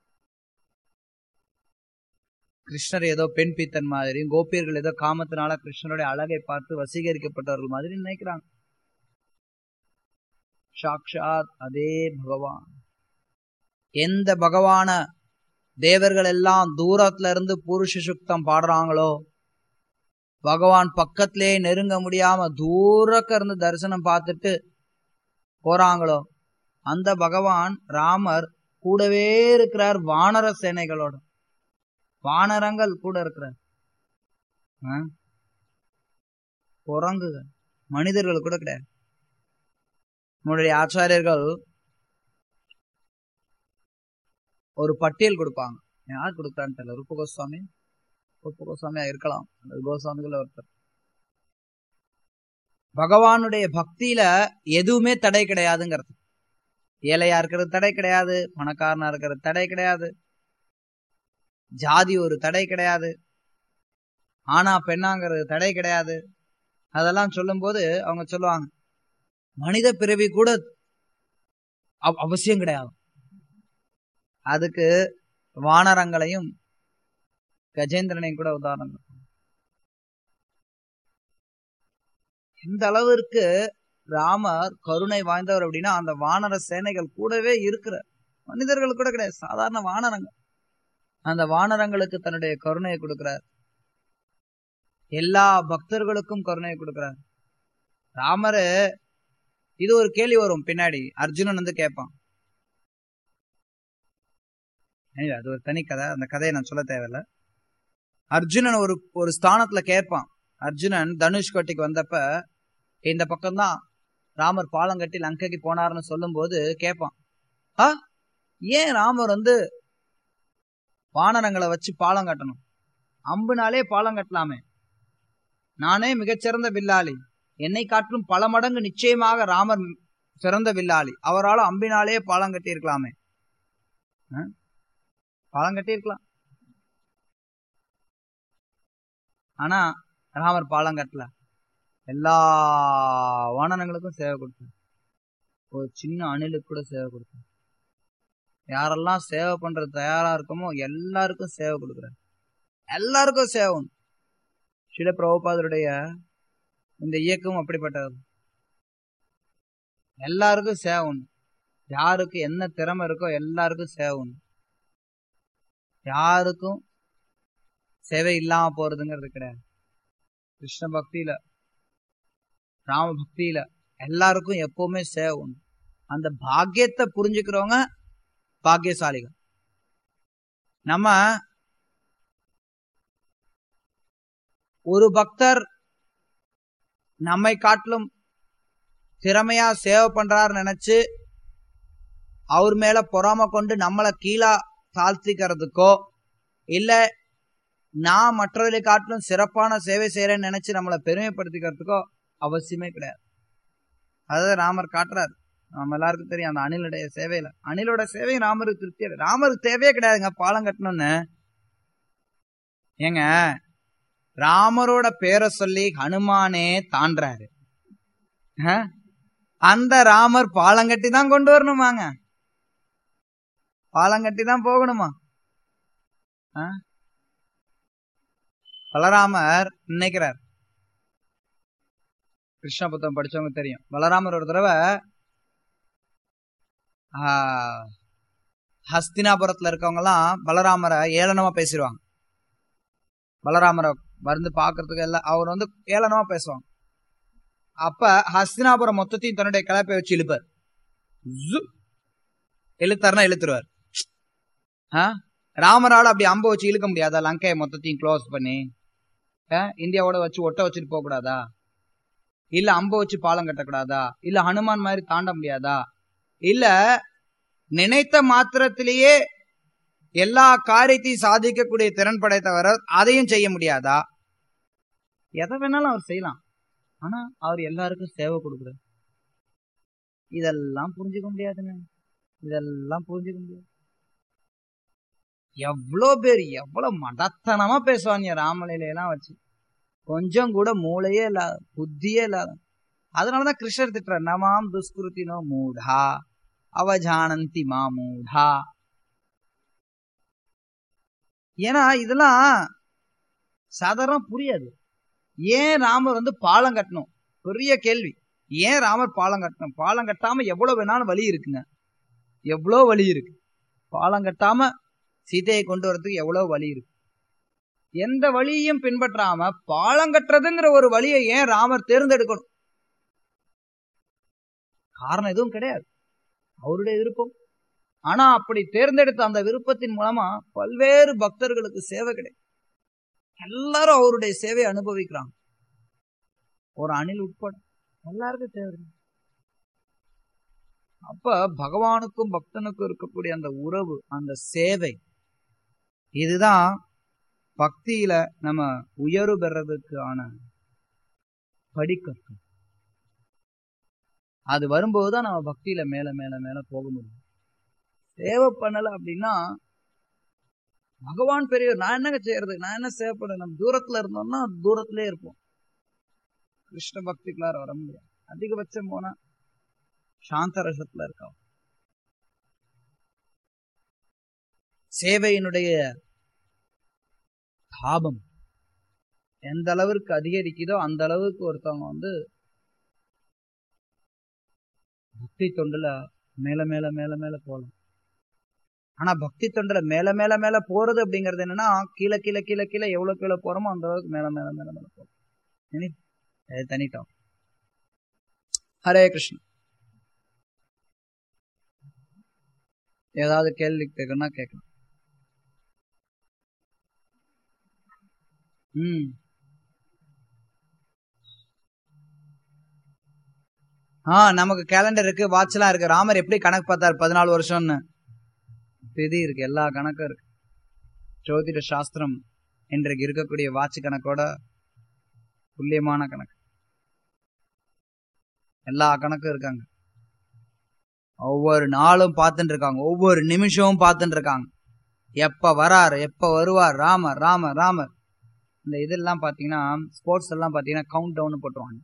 கிருஷ்ணர் ஏதோ பெண் பித்தன் மாதிரியும் கோபியர்கள் ஏதோ காமத்தினால கிருஷ்ணருடைய அழகை பார்த்து வசீகரிக்கப்பட்டவர்கள் மாதிரி நினைக்கிறாங்க சாக்ஷாத் அதே பகவான் எந்த பகவான தேவர்கள் எல்லாம் தூரத்துல இருந்து புருஷ சுக்தம் பாடுறாங்களோ பகவான் பக்கத்திலே நெருங்க முடியாம தூரக்க இருந்து தரிசனம் பார்த்துட்டு போறாங்களோ அந்த பகவான் ராமர் கூடவே இருக்கிறார் வானர சேனைகளோட வானரங்கள் கூட இருக்கிறார் குரங்குகள் மனிதர்கள் கூட கிடையாது நம்முடைய ஆச்சாரியர்கள் ஒரு பட்டியல் கொடுப்பாங்க யார் கொடுத்தான்னு தெரியல ரூப கோஸ்வாமி ரூப கோஸ்வாமியா இருக்கலாம் அந்த கோஸ்வாமிகள் ஒருத்தர் பகவானுடைய பக்தியில எதுவுமே தடை கிடையாதுங்கிறது ஏழையா இருக்கிறது தடை கிடையாது பணக்காரனா இருக்கிறது தடை கிடையாது ஜாதி ஒரு தடை கிடையாது ஆனா பெண்ணாங்கிறது தடை கிடையாது அதெல்லாம் சொல்லும்போது அவங்க சொல்லுவாங்க மனித பிறவி கூட அவ- அவசியம் கிடையாது அதுக்கு வானரங்களையும் கஜேந்திரனையும் கூட உதாரணம் கொடுப்பாங்க. எந்த அளவிற்கு ராமர் கருணை வாய்ந்தவர் அப்படின்னா அந்த வானர சேனைகள் கூடவே இருக்கிற மனிதர்கள் கூட கிடையாது சாதாரண வானரங்கள் அந்த வானரங்களுக்கு தன்னுடைய கருணையை கொடுக்கிறார் எல்லா பக்தர்களுக்கும் கருணையை கொடுக்கிறார் ராமரு இது ஒரு கேள்வி வரும் பின்னாடி அர்ஜுனன் வந்து கேட்பான் ஏய், அது ஒரு தனி கதை அந்த கதையை நான் சொல்ல தேவையில்ல அர்ஜுனன் ஒரு ஒரு ஸ்தானத்துல கேட்பான் அர்ஜுனன் தனுஷ்கோட்டிக்கு வந்தப்ப இந்த பக்கம்தான் ராமர் பாலம் கட்டி லங்கைக்கு போனார்னு சொல்லும்போது கேட்பான் ஆ ஏன் ராமர் வந்து வானரங்களை வச்சு பாலம் கட்டணும் அம்புனாலே பாலம் கட்டலாமே நானே மிகச்சிறந்த வில்லாளி என்னை காட்டிலும் பல மடங்கு நிச்சயமாக ராமர் சிறந்த வில்லாளி அவரால் அம்பினாலே பாலம் கட்டி இருக்கலாமே பாலம் கட்டி இருக்கலாம் ஆனா ராமர் பாலம் கட்டல எல்லா வானரங்களுக்கும் சேவை கொடுத்தார் ஒரு சின்ன அணிலுக்கு கூட சேவை கொடுத்தார் யாரெல்லாம் சேவை பண்றது தயாரா இருக்கமோ எல்லாருக்கும் சேவை கொடுக்குறார் எல்லாருக்கும் சேவை உண்டு ஸ்ரீல பிரபுபாதருடைய இந்த இயக்கம் அப்படிப்பட்டது எல்லாருக்கும் சேவை உண்டு யாருக்கு என்ன திறமை இருக்கோ எல்லாருக்கும் சேவை உண்டு யாருக்கும் சேவை இல்லாம போறதுங்கிறது கிடையாது கிருஷ்ண பக்தியில ராம பக்தியில எல்லாருக்கும் எப்பவுமே சேவை உண்டு அந்த பாக்கியத்தை புரிஞ்சுக்கிறவங்க பாக்கியசாலிகள் நம்ம ஒரு பக்தர் நம்மை காட்டிலும் திறமையா சேவை பண்றாரு நினைச்சு அவர் மேல பொறாம கொண்டு நம்மளை கீழா தாழ்த்திக்கிறதுக்கோ இல்ல நான் மற்றவர்களை காட்டிலும் சிறப்பான சேவை செய்யறேன்னு நினைச்சு நம்மளை பெருமைப்படுத்திக்கிறதுக்கோ அவசியமே கிடையாது அதாவது ராமர் காட்டுறாரு நம்ம எல்லாருக்கும் தெரியும் அந்த அணிலுடைய சேவையில அணிலோட சேவை ராமருக்கு திருப்தி ராமருக்கு தேவையே கிடையாதுங்க பாலம் கட்டணும்னு ஏங்க ராமரோட பேரை சொல்லி ஹனுமானே தாண்டாரு அஹ்? அந்த ராமர் பாலம் கட்டி தான் கொண்டு வரணுமாங்க பாலம் கட்டி தான் போகணுமா அஹ்? பலராமர் நினைக்கிறார் கிருஷ்ண புத்தகம் படிச்சவங்க தெரியும் பலராமர் ஒரு தடவை ஆஹ், ஹஸ்தினாபுரத்துல இருக்கவங்க எல்லாம் பலராமரை ஏளனமா பேசிடுவாங்க பலராமரை வந்து பாக்குறதுக்கு எல்லாம் அவர் வந்து ஏளனமா பேசுவாங்க அப்ப ஹஸ்தினாபுரம் மொத்தத்தையும் தன்னுடைய கிளப்பை வச்சு இழுப்பார் ஜு. இழுத்தாருன்னா இழுத்துருவார் ஆ? ராமரால அப்படி அம்ப வச்சு இழுக்க முடியாதா லங்கையை மொத்தத்தையும் க்ளோஸ் பண்ணி ஆ? இந்தியாவோட வச்சு ஒட்ட வச்சுட்டு போக கூடாதா இல்ல அம்ப வச்சு பாலம் கட்டக்கூடாதா இல்ல ஹனுமான் மாதிரி தாண்ட முடியாதா இல்ல நினைத்த மாத்திரத்திலேயே எல்லா காரியத்தையும் சாதிக்கக்கூடிய திறன் படைத்தவர் அதையும் செய்ய முடியாதா எதை வேணாலும் அவர் செய்யலாம் ஆனா அவர் எல்லாருக்கும் சேவை கொடுக்குறார் இதெல்லாம் புரிஞ்சுக்க முடியாதுங்க இதெல்லாம் புரிஞ்சுக்க முடியாது எவ்வளோ பேர் எவ்வளவு மடத்தனமா பேசுவாங்க ராமலையிலாம் வச்சு கொஞ்சம் கூட மூளையே இல்லாத புத்தியே இல்லாத அதனாலதான் கிருஷ்ணர் திட்டுறார் நமாம் துஷ்கிருத்தினோ மூடா அவஜானந்தி மா மூடா ஏன்னா இதெல்லாம் சாதாரண புரியாது ஏன் ராமர் வந்து பாலம் கட்டணும் பெரிய கேள்வி ஏன் ராமர் பாலம் கட்டணும் பாலம் கட்டாம எவ்வளவு வேணாலும் வழி இருக்குங்க எவ்வளோ வழி இருக்கு பாலம் கட்டாம சீதையை கொண்டு வரதுக்கு எவ்வளவு வழி இருக்கு எந்த வழியையும் பின்பற்றாம பாலம் கட்டுறதுங்கிற ஒரு வழியை ஏன் ராமர் தேர்ந்தெடுக்கணும் காரணம் எதுவும் கிடையாது அவருடைய விருப்பம் ஆனா அப்படி தேர்ந்தெடுத்த அந்த விருப்பத்தின் மூலமா பல்வேறு பக்தர்களுக்கு சேவை கிடைக்கும் எல்லாரும் அவருடைய சேவையை அனுபவிக்கிறாங்க ஒரு அணில் உட்பட எல்லாருக்கும் சேவை கிடைக்கும். அப்ப பகவானுக்கும் பக்தனுக்கும் இருக்கக்கூடிய அந்த உறவு அந்த சேவை இதுதான் பக்தியில நம்ம உயர்வு பெறதுக்கான படிக்கட்டு அது வரும்போது தான் நம்ம பக்தியில மேல மேல மேல போக முடியும் சேவை பண்ணல அப்படின்னா பகவான் பெரியவர் நான் என்னங்க செய்யறது நான் என்ன சேவை பண்ண நம்ம தூரத்துல இருந்தோம்னா தூரத்திலே இருப்போம் கிருஷ்ண பக்திக்குள்ளார வர முடியாது அதிகபட்சம் போனா சாந்த ரசத்துல இருக்கா சேவையினுடைய தாபம் எந்த அளவிற்கு அதிகரிக்குதோ அந்த அளவுக்கு ஒருத்தவங்க வந்து பக்தி தொண்டுல மேல மேல மேல மேல போகலாம் ஆனா பக்தி தொண்டுல மேல மேல மேல போறது அப்படிங்கறது என்னன்னா கீழே கீழே கீழே கீழே எவ்வளவு கீழே போறோமோ அந்த அளவுக்கு மேல மேல மேல மேல போகும் தனிட்டோம் ஹரே கிருஷ்ணன் ஏதாவது கேள்வி கேட்கணும்னா கேட்கலாம் ம் ஆ நமக்கு கேலண்டர் இருக்கு வாட்ச் எல்லாம் இருக்கு ராமர் எப்படி கணக்கு பார்த்தாரு பதினாலு வருஷம்னு திதி இருக்கு எல்லா கணக்கும் இருக்கு ஜோதிட சாஸ்திரம் இன்றைக்கு இருக்கக்கூடிய வாட்ச் கணக்கோட துல்லியமான கணக்கு எல்லா கணக்கும் இருக்காங்க ஒவ்வொரு நாளும் பார்த்துட்டு இருக்காங்க ஒவ்வொரு நிமிஷமும் பார்த்துட்டு இருக்காங்க எப்ப வரார் எப்ப வருவார் ராமர் ராமர் ராமர் இந்த இதெல்லாம் பாத்தீங்கன்னா ஸ்போர்ட்ஸ் எல்லாம் பாத்தீங்கன்னா கவுண்ட் டவுன் போட்டுருவாங்க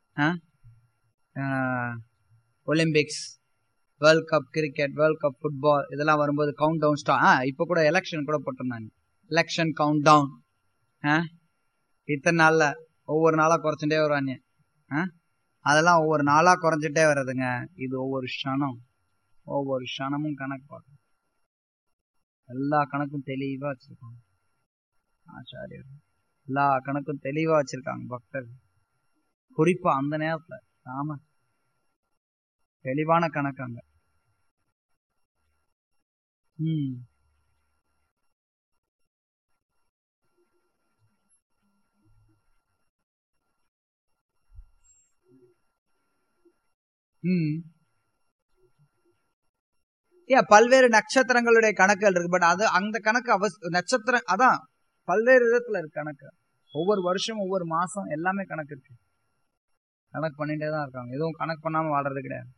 Olympics World Cup cricket World Cup football இதெல்லாம் வரும்போது கவுண்ட் டவுன் ஸ்டா ஆ இப்போ கூட எலெக்ஷன் கூட போட்டிருந்தாங்க எலெக்ஷன் கவுண்ட் டவுன் ஆ இத்தனை நாள்ல ஒவ்வொரு நாளா குறைச்சுட்டே வருவாங்க ஆ அதெல்லாம் ஒவ்வொரு நாளா குறைஞ்சிட்டே வர்றதுங்க இது ஒவ்வொரு க்ஷணம் ஒவ்வொரு க்ஷணமும் கணக்கு பார்க்கணும் எல்லா கணக்கும் தெளிவா வச்சிருக்காங்க ஆச்சாரியர் எல்லா கணக்கும் தெளிவா வச்சிருக்காங்க பக்தர் குறிப்பா அந்த நேரத்துல ஆமா தெளிவான கணக்கு அங்க ம் ம் ஏன் பல்வேறு நட்சத்திரங்களுடைய கணக்குகள் இருக்கு பட் அது அந்த கணக்கு அவச நட்சத்திரம் அதான் பல்வேறு விதத்துல இருக்கு கணக்கு ஒவ்வொரு வருஷம் ஒவ்வொரு மாசம் எல்லாமே கணக்கு இருக்கு கணக்கு பண்ணிட்டே தான் இருக்காங்க எதுவும் கணக்கு பண்ணாம வாழ்றது கிடையாது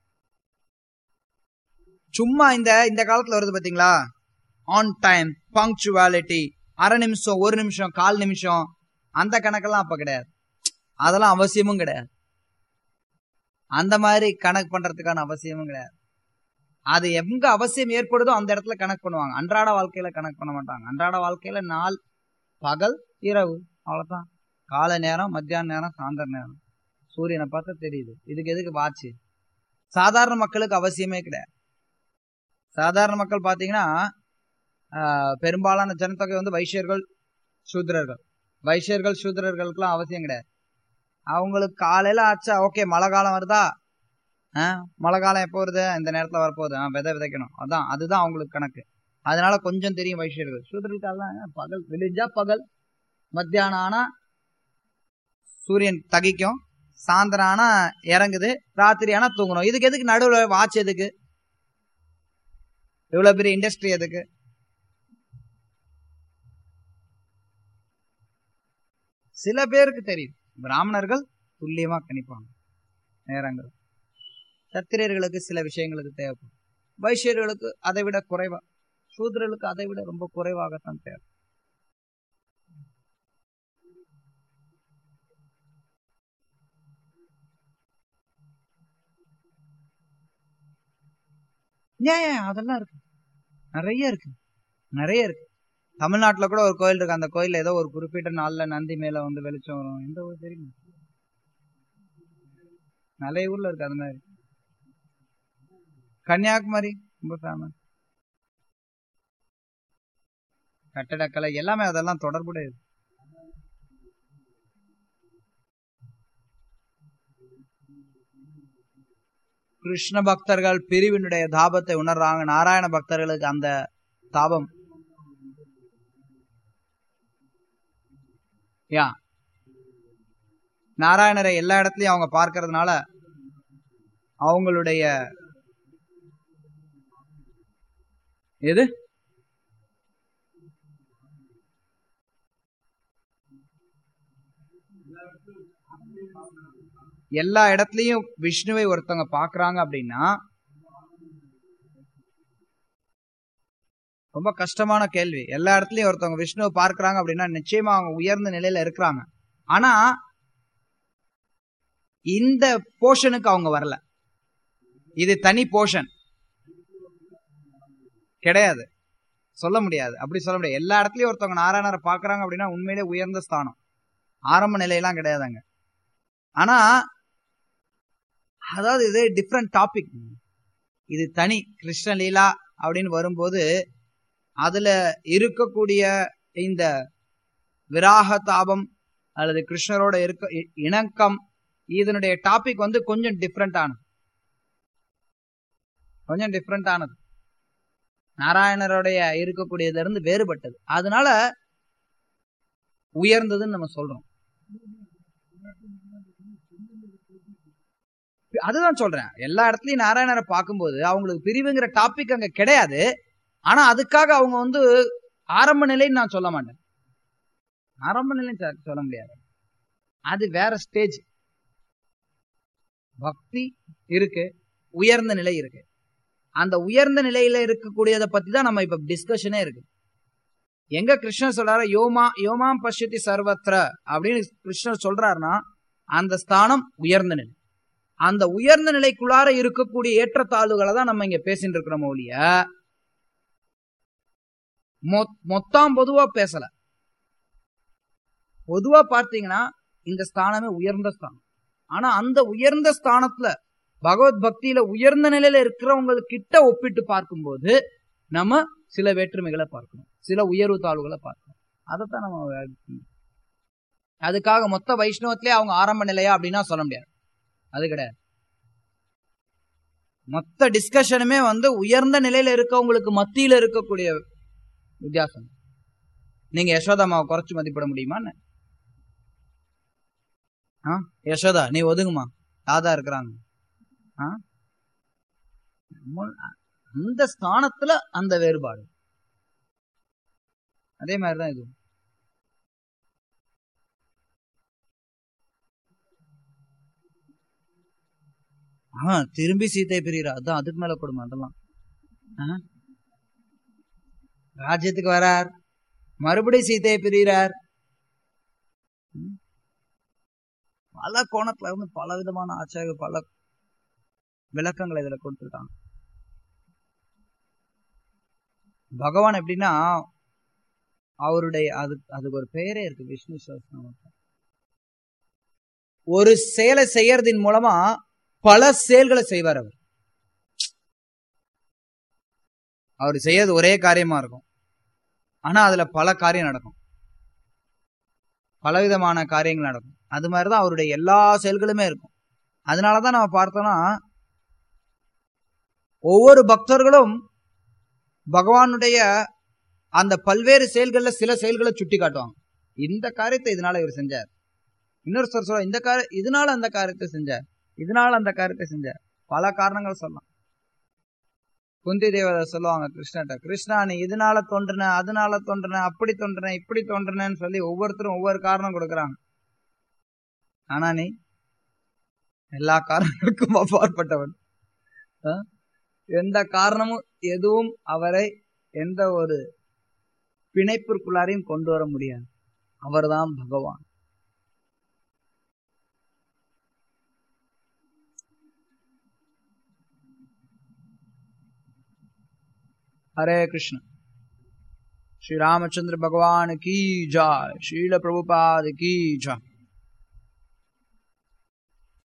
சும்மா இந்த இந்த காலத்துல வருது பாத்தீங்களா ஆன் டைம் பங்க்சுவாலிட்டி அரை நிமிஷம் ஒரு நிமிஷம் கால் நிமிஷம் அந்த கணக்கெல்லாம் அப்ப கிடையாது அதெல்லாம் அவசியமும் கிடையாது அந்த மாதிரி கணக்கு பண்றதுக்கான அவசியமும் கிடையாது அது எங்க அவசியம் ஏற்படுதோ அந்த இடத்துல கணக்கு பண்ணுவாங்க அன்றாட வாழ்க்கையில கணக்கு பண்ண மாட்டாங்க அன்றாட வாழ்க்கையில நாள் பகல் இரவு அவ்வளவுதான் காலை நேரம் மத்தியான நேரம் சாயந்தர நேரம் சூரியனை பார்த்தா தெரியுது இதுக்கு எதுக்கு வாட்ச் சாதாரண மக்களுக்கு அவசியமே கிடையாது சாதாரண மக்கள் பாத்தீங்கன்னா பெரும்பாலான ஜனத்தொகை வந்து வைசியர்கள் சூத்திரர்கள் வைசியர்கள் சூத்திரர்களுக்குலாம் அவசியம் கிடையாது அவங்களுக்கு காலையில ஆச்சா ஓகே மழை காலம் வருதா மழை காலம் எப்போ வருது இந்த நேரத்துல வரப்போகுது விதை விதைக்கணும் அதான் அதுதான் அவங்களுக்கு கணக்கு அதனால கொஞ்சம் தெரியும் வைசியர்கள் சூத்திரர்களுக்காக பகல் விழிஞ்சா பகல் மத்தியானம் ஆனா சூரியன் தகிக்கும் சாயந்தரம் ஆனா இறங்குது ராத்திரி ஆனா தூங்கணும் இதுக்கு எதுக்கு நடுவுல வாட்ச் எதுக்கு இவ்வளவு பெரிய இண்டஸ்ட்ரி எதுக்கு சில பேருக்கு தெரியும் பிராமணர்கள் துல்லியமா கணிப்பாங்க நேரங்கள் சத்திரியர்களுக்கு சில விஷயங்களுக்கு தேவைப்படும் வைசியர்களுக்கு அதை விட குறைவா சூத்திரர்களுக்கு அதை விட ரொம்ப குறைவாகத்தான் தேவை ஏன் அதெல்லாம் இருக்கு நிறைய இருக்கு நிறைய இருக்கு தமிழ்நாட்டுல கூட ஒரு கோயில் இருக்கு அந்த கோயில்ல ஏதோ ஒரு குறிப்பிட்ட நாள்ல நந்தி மேல வந்து வெளிச்சம் வரும் எந்த ஊர் தெரியுமா நிறைய ஊர்ல இருக்கு அது மாதிரி கன்னியாகுமரி ரொம்ப ஃபேமஸ் கட்டடக்கலை எல்லாமே அதெல்லாம் தொடர்புடையது கிருஷ்ண பக்தர்கள் பிரிவினுடைய தாபத்தை உணர்றாங்க நாராயண பக்தர்களுக்கு அந்த தாபம் யா நாராயணரை எல்லா இடத்துலயும் அவங்க பார்க்கறதுனால அவங்களுடைய எது எல்லா இடத்துலயும் விஷ்ணுவை ஒருத்தவங்க பாக்குறாங்க அப்படின்னா ரொம்ப கஷ்டமான கேள்வி எல்லா இடத்துலயும் ஒருத்தவங்க விஷ்ணுவை பார்க்கறாங்க அப்படின்னா நிச்சயமா அவங்க உயர்ந்த நிலையில இருக்கிறாங்க ஆனா இந்த போர்ஷனுக்கு அவங்க வரல இது தனி போர்ஷன் கிடையாது சொல்ல முடியாது அப்படி சொல்ல முடியாது எல்லா இடத்துலயும் ஒருத்தவங்க நாராயணரை பாக்குறாங்க அப்படின்னா உண்மையிலே உயர்ந்த ஸ்தானம் ஆரம்ப நிலையெல்லாம் கிடையாதுங்க ஆனா அதாவது இது டிஃப்ரெண்ட் டாபிக் இது தனி கிருஷ்ணலீலா அப்படின்னு வரும்போது அதுல இருக்கக்கூடிய இந்த விராக தாபம் அல்லது கிருஷ்ணரோட இருக்க இ- இணக்கம் இதனுடைய டாபிக் வந்து கொஞ்சம் டிஃப்ரெண்ட் ஆனது கொஞ்சம் டிஃப்ரெண்ட் ஆனது நாராயணருடைய இருக்கக்கூடியதுல இருந்து வேறுபட்டது அதனால உயர்ந்ததுன்னு நம்ம சொல்றோம் அதுதான் சொல்றேன் எல்லா இடத்துலயும் நாராயணரை பார்க்கும்போது அவங்களுக்கு பிரிவுங்கிற டாபிக் அங்க கிடையாது ஆனா அதுக்காக அவங்க வந்து ஆரம்ப நிலைன்னு நான் சொல்ல மாட்டேன் ஆரம்ப நிலைன்னு சொ- சொல்ல முடியாது அது வேற ஸ்டேஜ் பக்தி இருக்கு உயர்ந்த நிலை இருக்கு அந்த உயர்ந்த நிலையில இருக்கக்கூடியதை பத்தி தான் நம்ம இப்ப டிஸ்கஷனே இருக்கு எங்க கிருஷ்ணர் சொல்றாரு யோமா யோமாம் பஷ்யதி சர்வத்ர அப்படின்னு கிருஷ்ணர் சொல்றாருன்னா அந்த ஸ்தானம் உயர்ந்த நிலை அந்த உயர்ந்த நிலைக்குள்ளார இருக்கக்கூடிய ஏற்றத்தாழ்வுகளை தான் நம்ம இங்க பேசிட்டு இருக்கிறோம் ஒழிய மொ- மொத்தம் பொதுவா பேசல பொதுவா பார்த்தீங்கன்னா இந்த ஸ்தானமே உயர்ந்த ஸ்தானம் ஆனா அந்த உயர்ந்த ஸ்தானத்துல பகவத் பக்தியில உயர்ந்த நிலையில இருக்கிறவங்க கிட்ட ஒப்பிட்டு பார்க்கும்போது நம்ம சில வேற்றுமைகளை பார்க்கணும் சில உயர்வு தாழ்வுகளை பார்க்கணும் அதைத்தான் நம்ம விவாதிக்கணும். அதுக்காக மொத்த வைஷ்ணவத்திலே அவங்க ஆரம்ப நிலையா அப்படின்னா சொல்ல முடியாது அது கிடையாது மொத்த டிஸ்கஷனுமே வந்து உயர்ந்த நிலையில இருக்கவங்களுக்கு மத்தியில இருக்கக்கூடிய வித்தியாசம் நீங்க யசோதாமாவை குறைச்சு மதிப்பிட முடியுமா என்ன? ஆ யசோதா நீ ஒதுங்குமா தாதா இருக்கிறாங்க ஆ? நம்ம- அந்த ஸ்தானத்துல அந்த வேறுபாடு அதே மாதிரிதான் இது ஆ திரும்பி சீத்தை பிரியரா அதான் அதுக்கு மேல கொடுமை அதெல்லாம் ஆ? ராஜ்யத்துக்கு வரார் மறுபடியும் சீதையை பிரிகிறார் ம்? பல கோணத்துல வந்து பல விதமான ஆச்சாரிய பல விளக்கங்களை இதுல கொடுத்துருக்காங்க பகவான் எப்படின்னா அவருடைய அது அதுக்கு ஒரு பெயரே இருக்கு விஷ்ணு சஹஸ்ரநாமத்துல. ஒரு செயலை செய்யறதின் மூலமா பல செயல்களை செய்வார் அவர் அவர் செய்யறது ஒரே காரியமா இருக்கும் ஆனா அதுல பல காரியம் நடக்கும் பலவிதமான காரியங்கள் நடக்கும் அது மாதிரிதான் அவருடைய எல்லா செயல்களுமே இருக்கும் அதனாலதான் நம்ம பார்த்தோம்னா ஒவ்வொரு பக்தர்களும் பகவானுடைய அந்த பல்வேறு செயல்கள்ல சில செயல்களை சுட்டி காட்டுவாங்க இந்த காரியத்தை இதனால இவர் செஞ்சார் இன்னொரு சார் சொல்ல இந்த காரிய இதனால அந்த காரியத்தை செஞ்சார் இதனால அந்த காரியத்தை செஞ்சார் பல காரணங்கள் சொல்லலாம் குந்தி தேவதை சொல்லுவாங்க கிருஷ்ணர்ட்ட கிருஷ்ணா நீ இதனால தோன்றின அதனால தோன்றின அப்படி தோன்றின இப்படி தோன்றினேன்னு சொல்லி ஒவ்வொருத்தரும் ஒவ்வொரு காரணம் கொடுக்கறாங்க ஆனா நீ எல்லா காரணங்களுக்கும் அப்பாற்பட்டவன் ஆ? எந்த காரணமும் எதுவும் அவரை எந்த ஒரு பிணைப்பிற்குள்ளாரையும் கொண்டு வர முடியாது அவர்தான் பகவான் हरे कृष्ण श्री रामचंद्र भगवान की जय श्रील प्रभुपाद की जय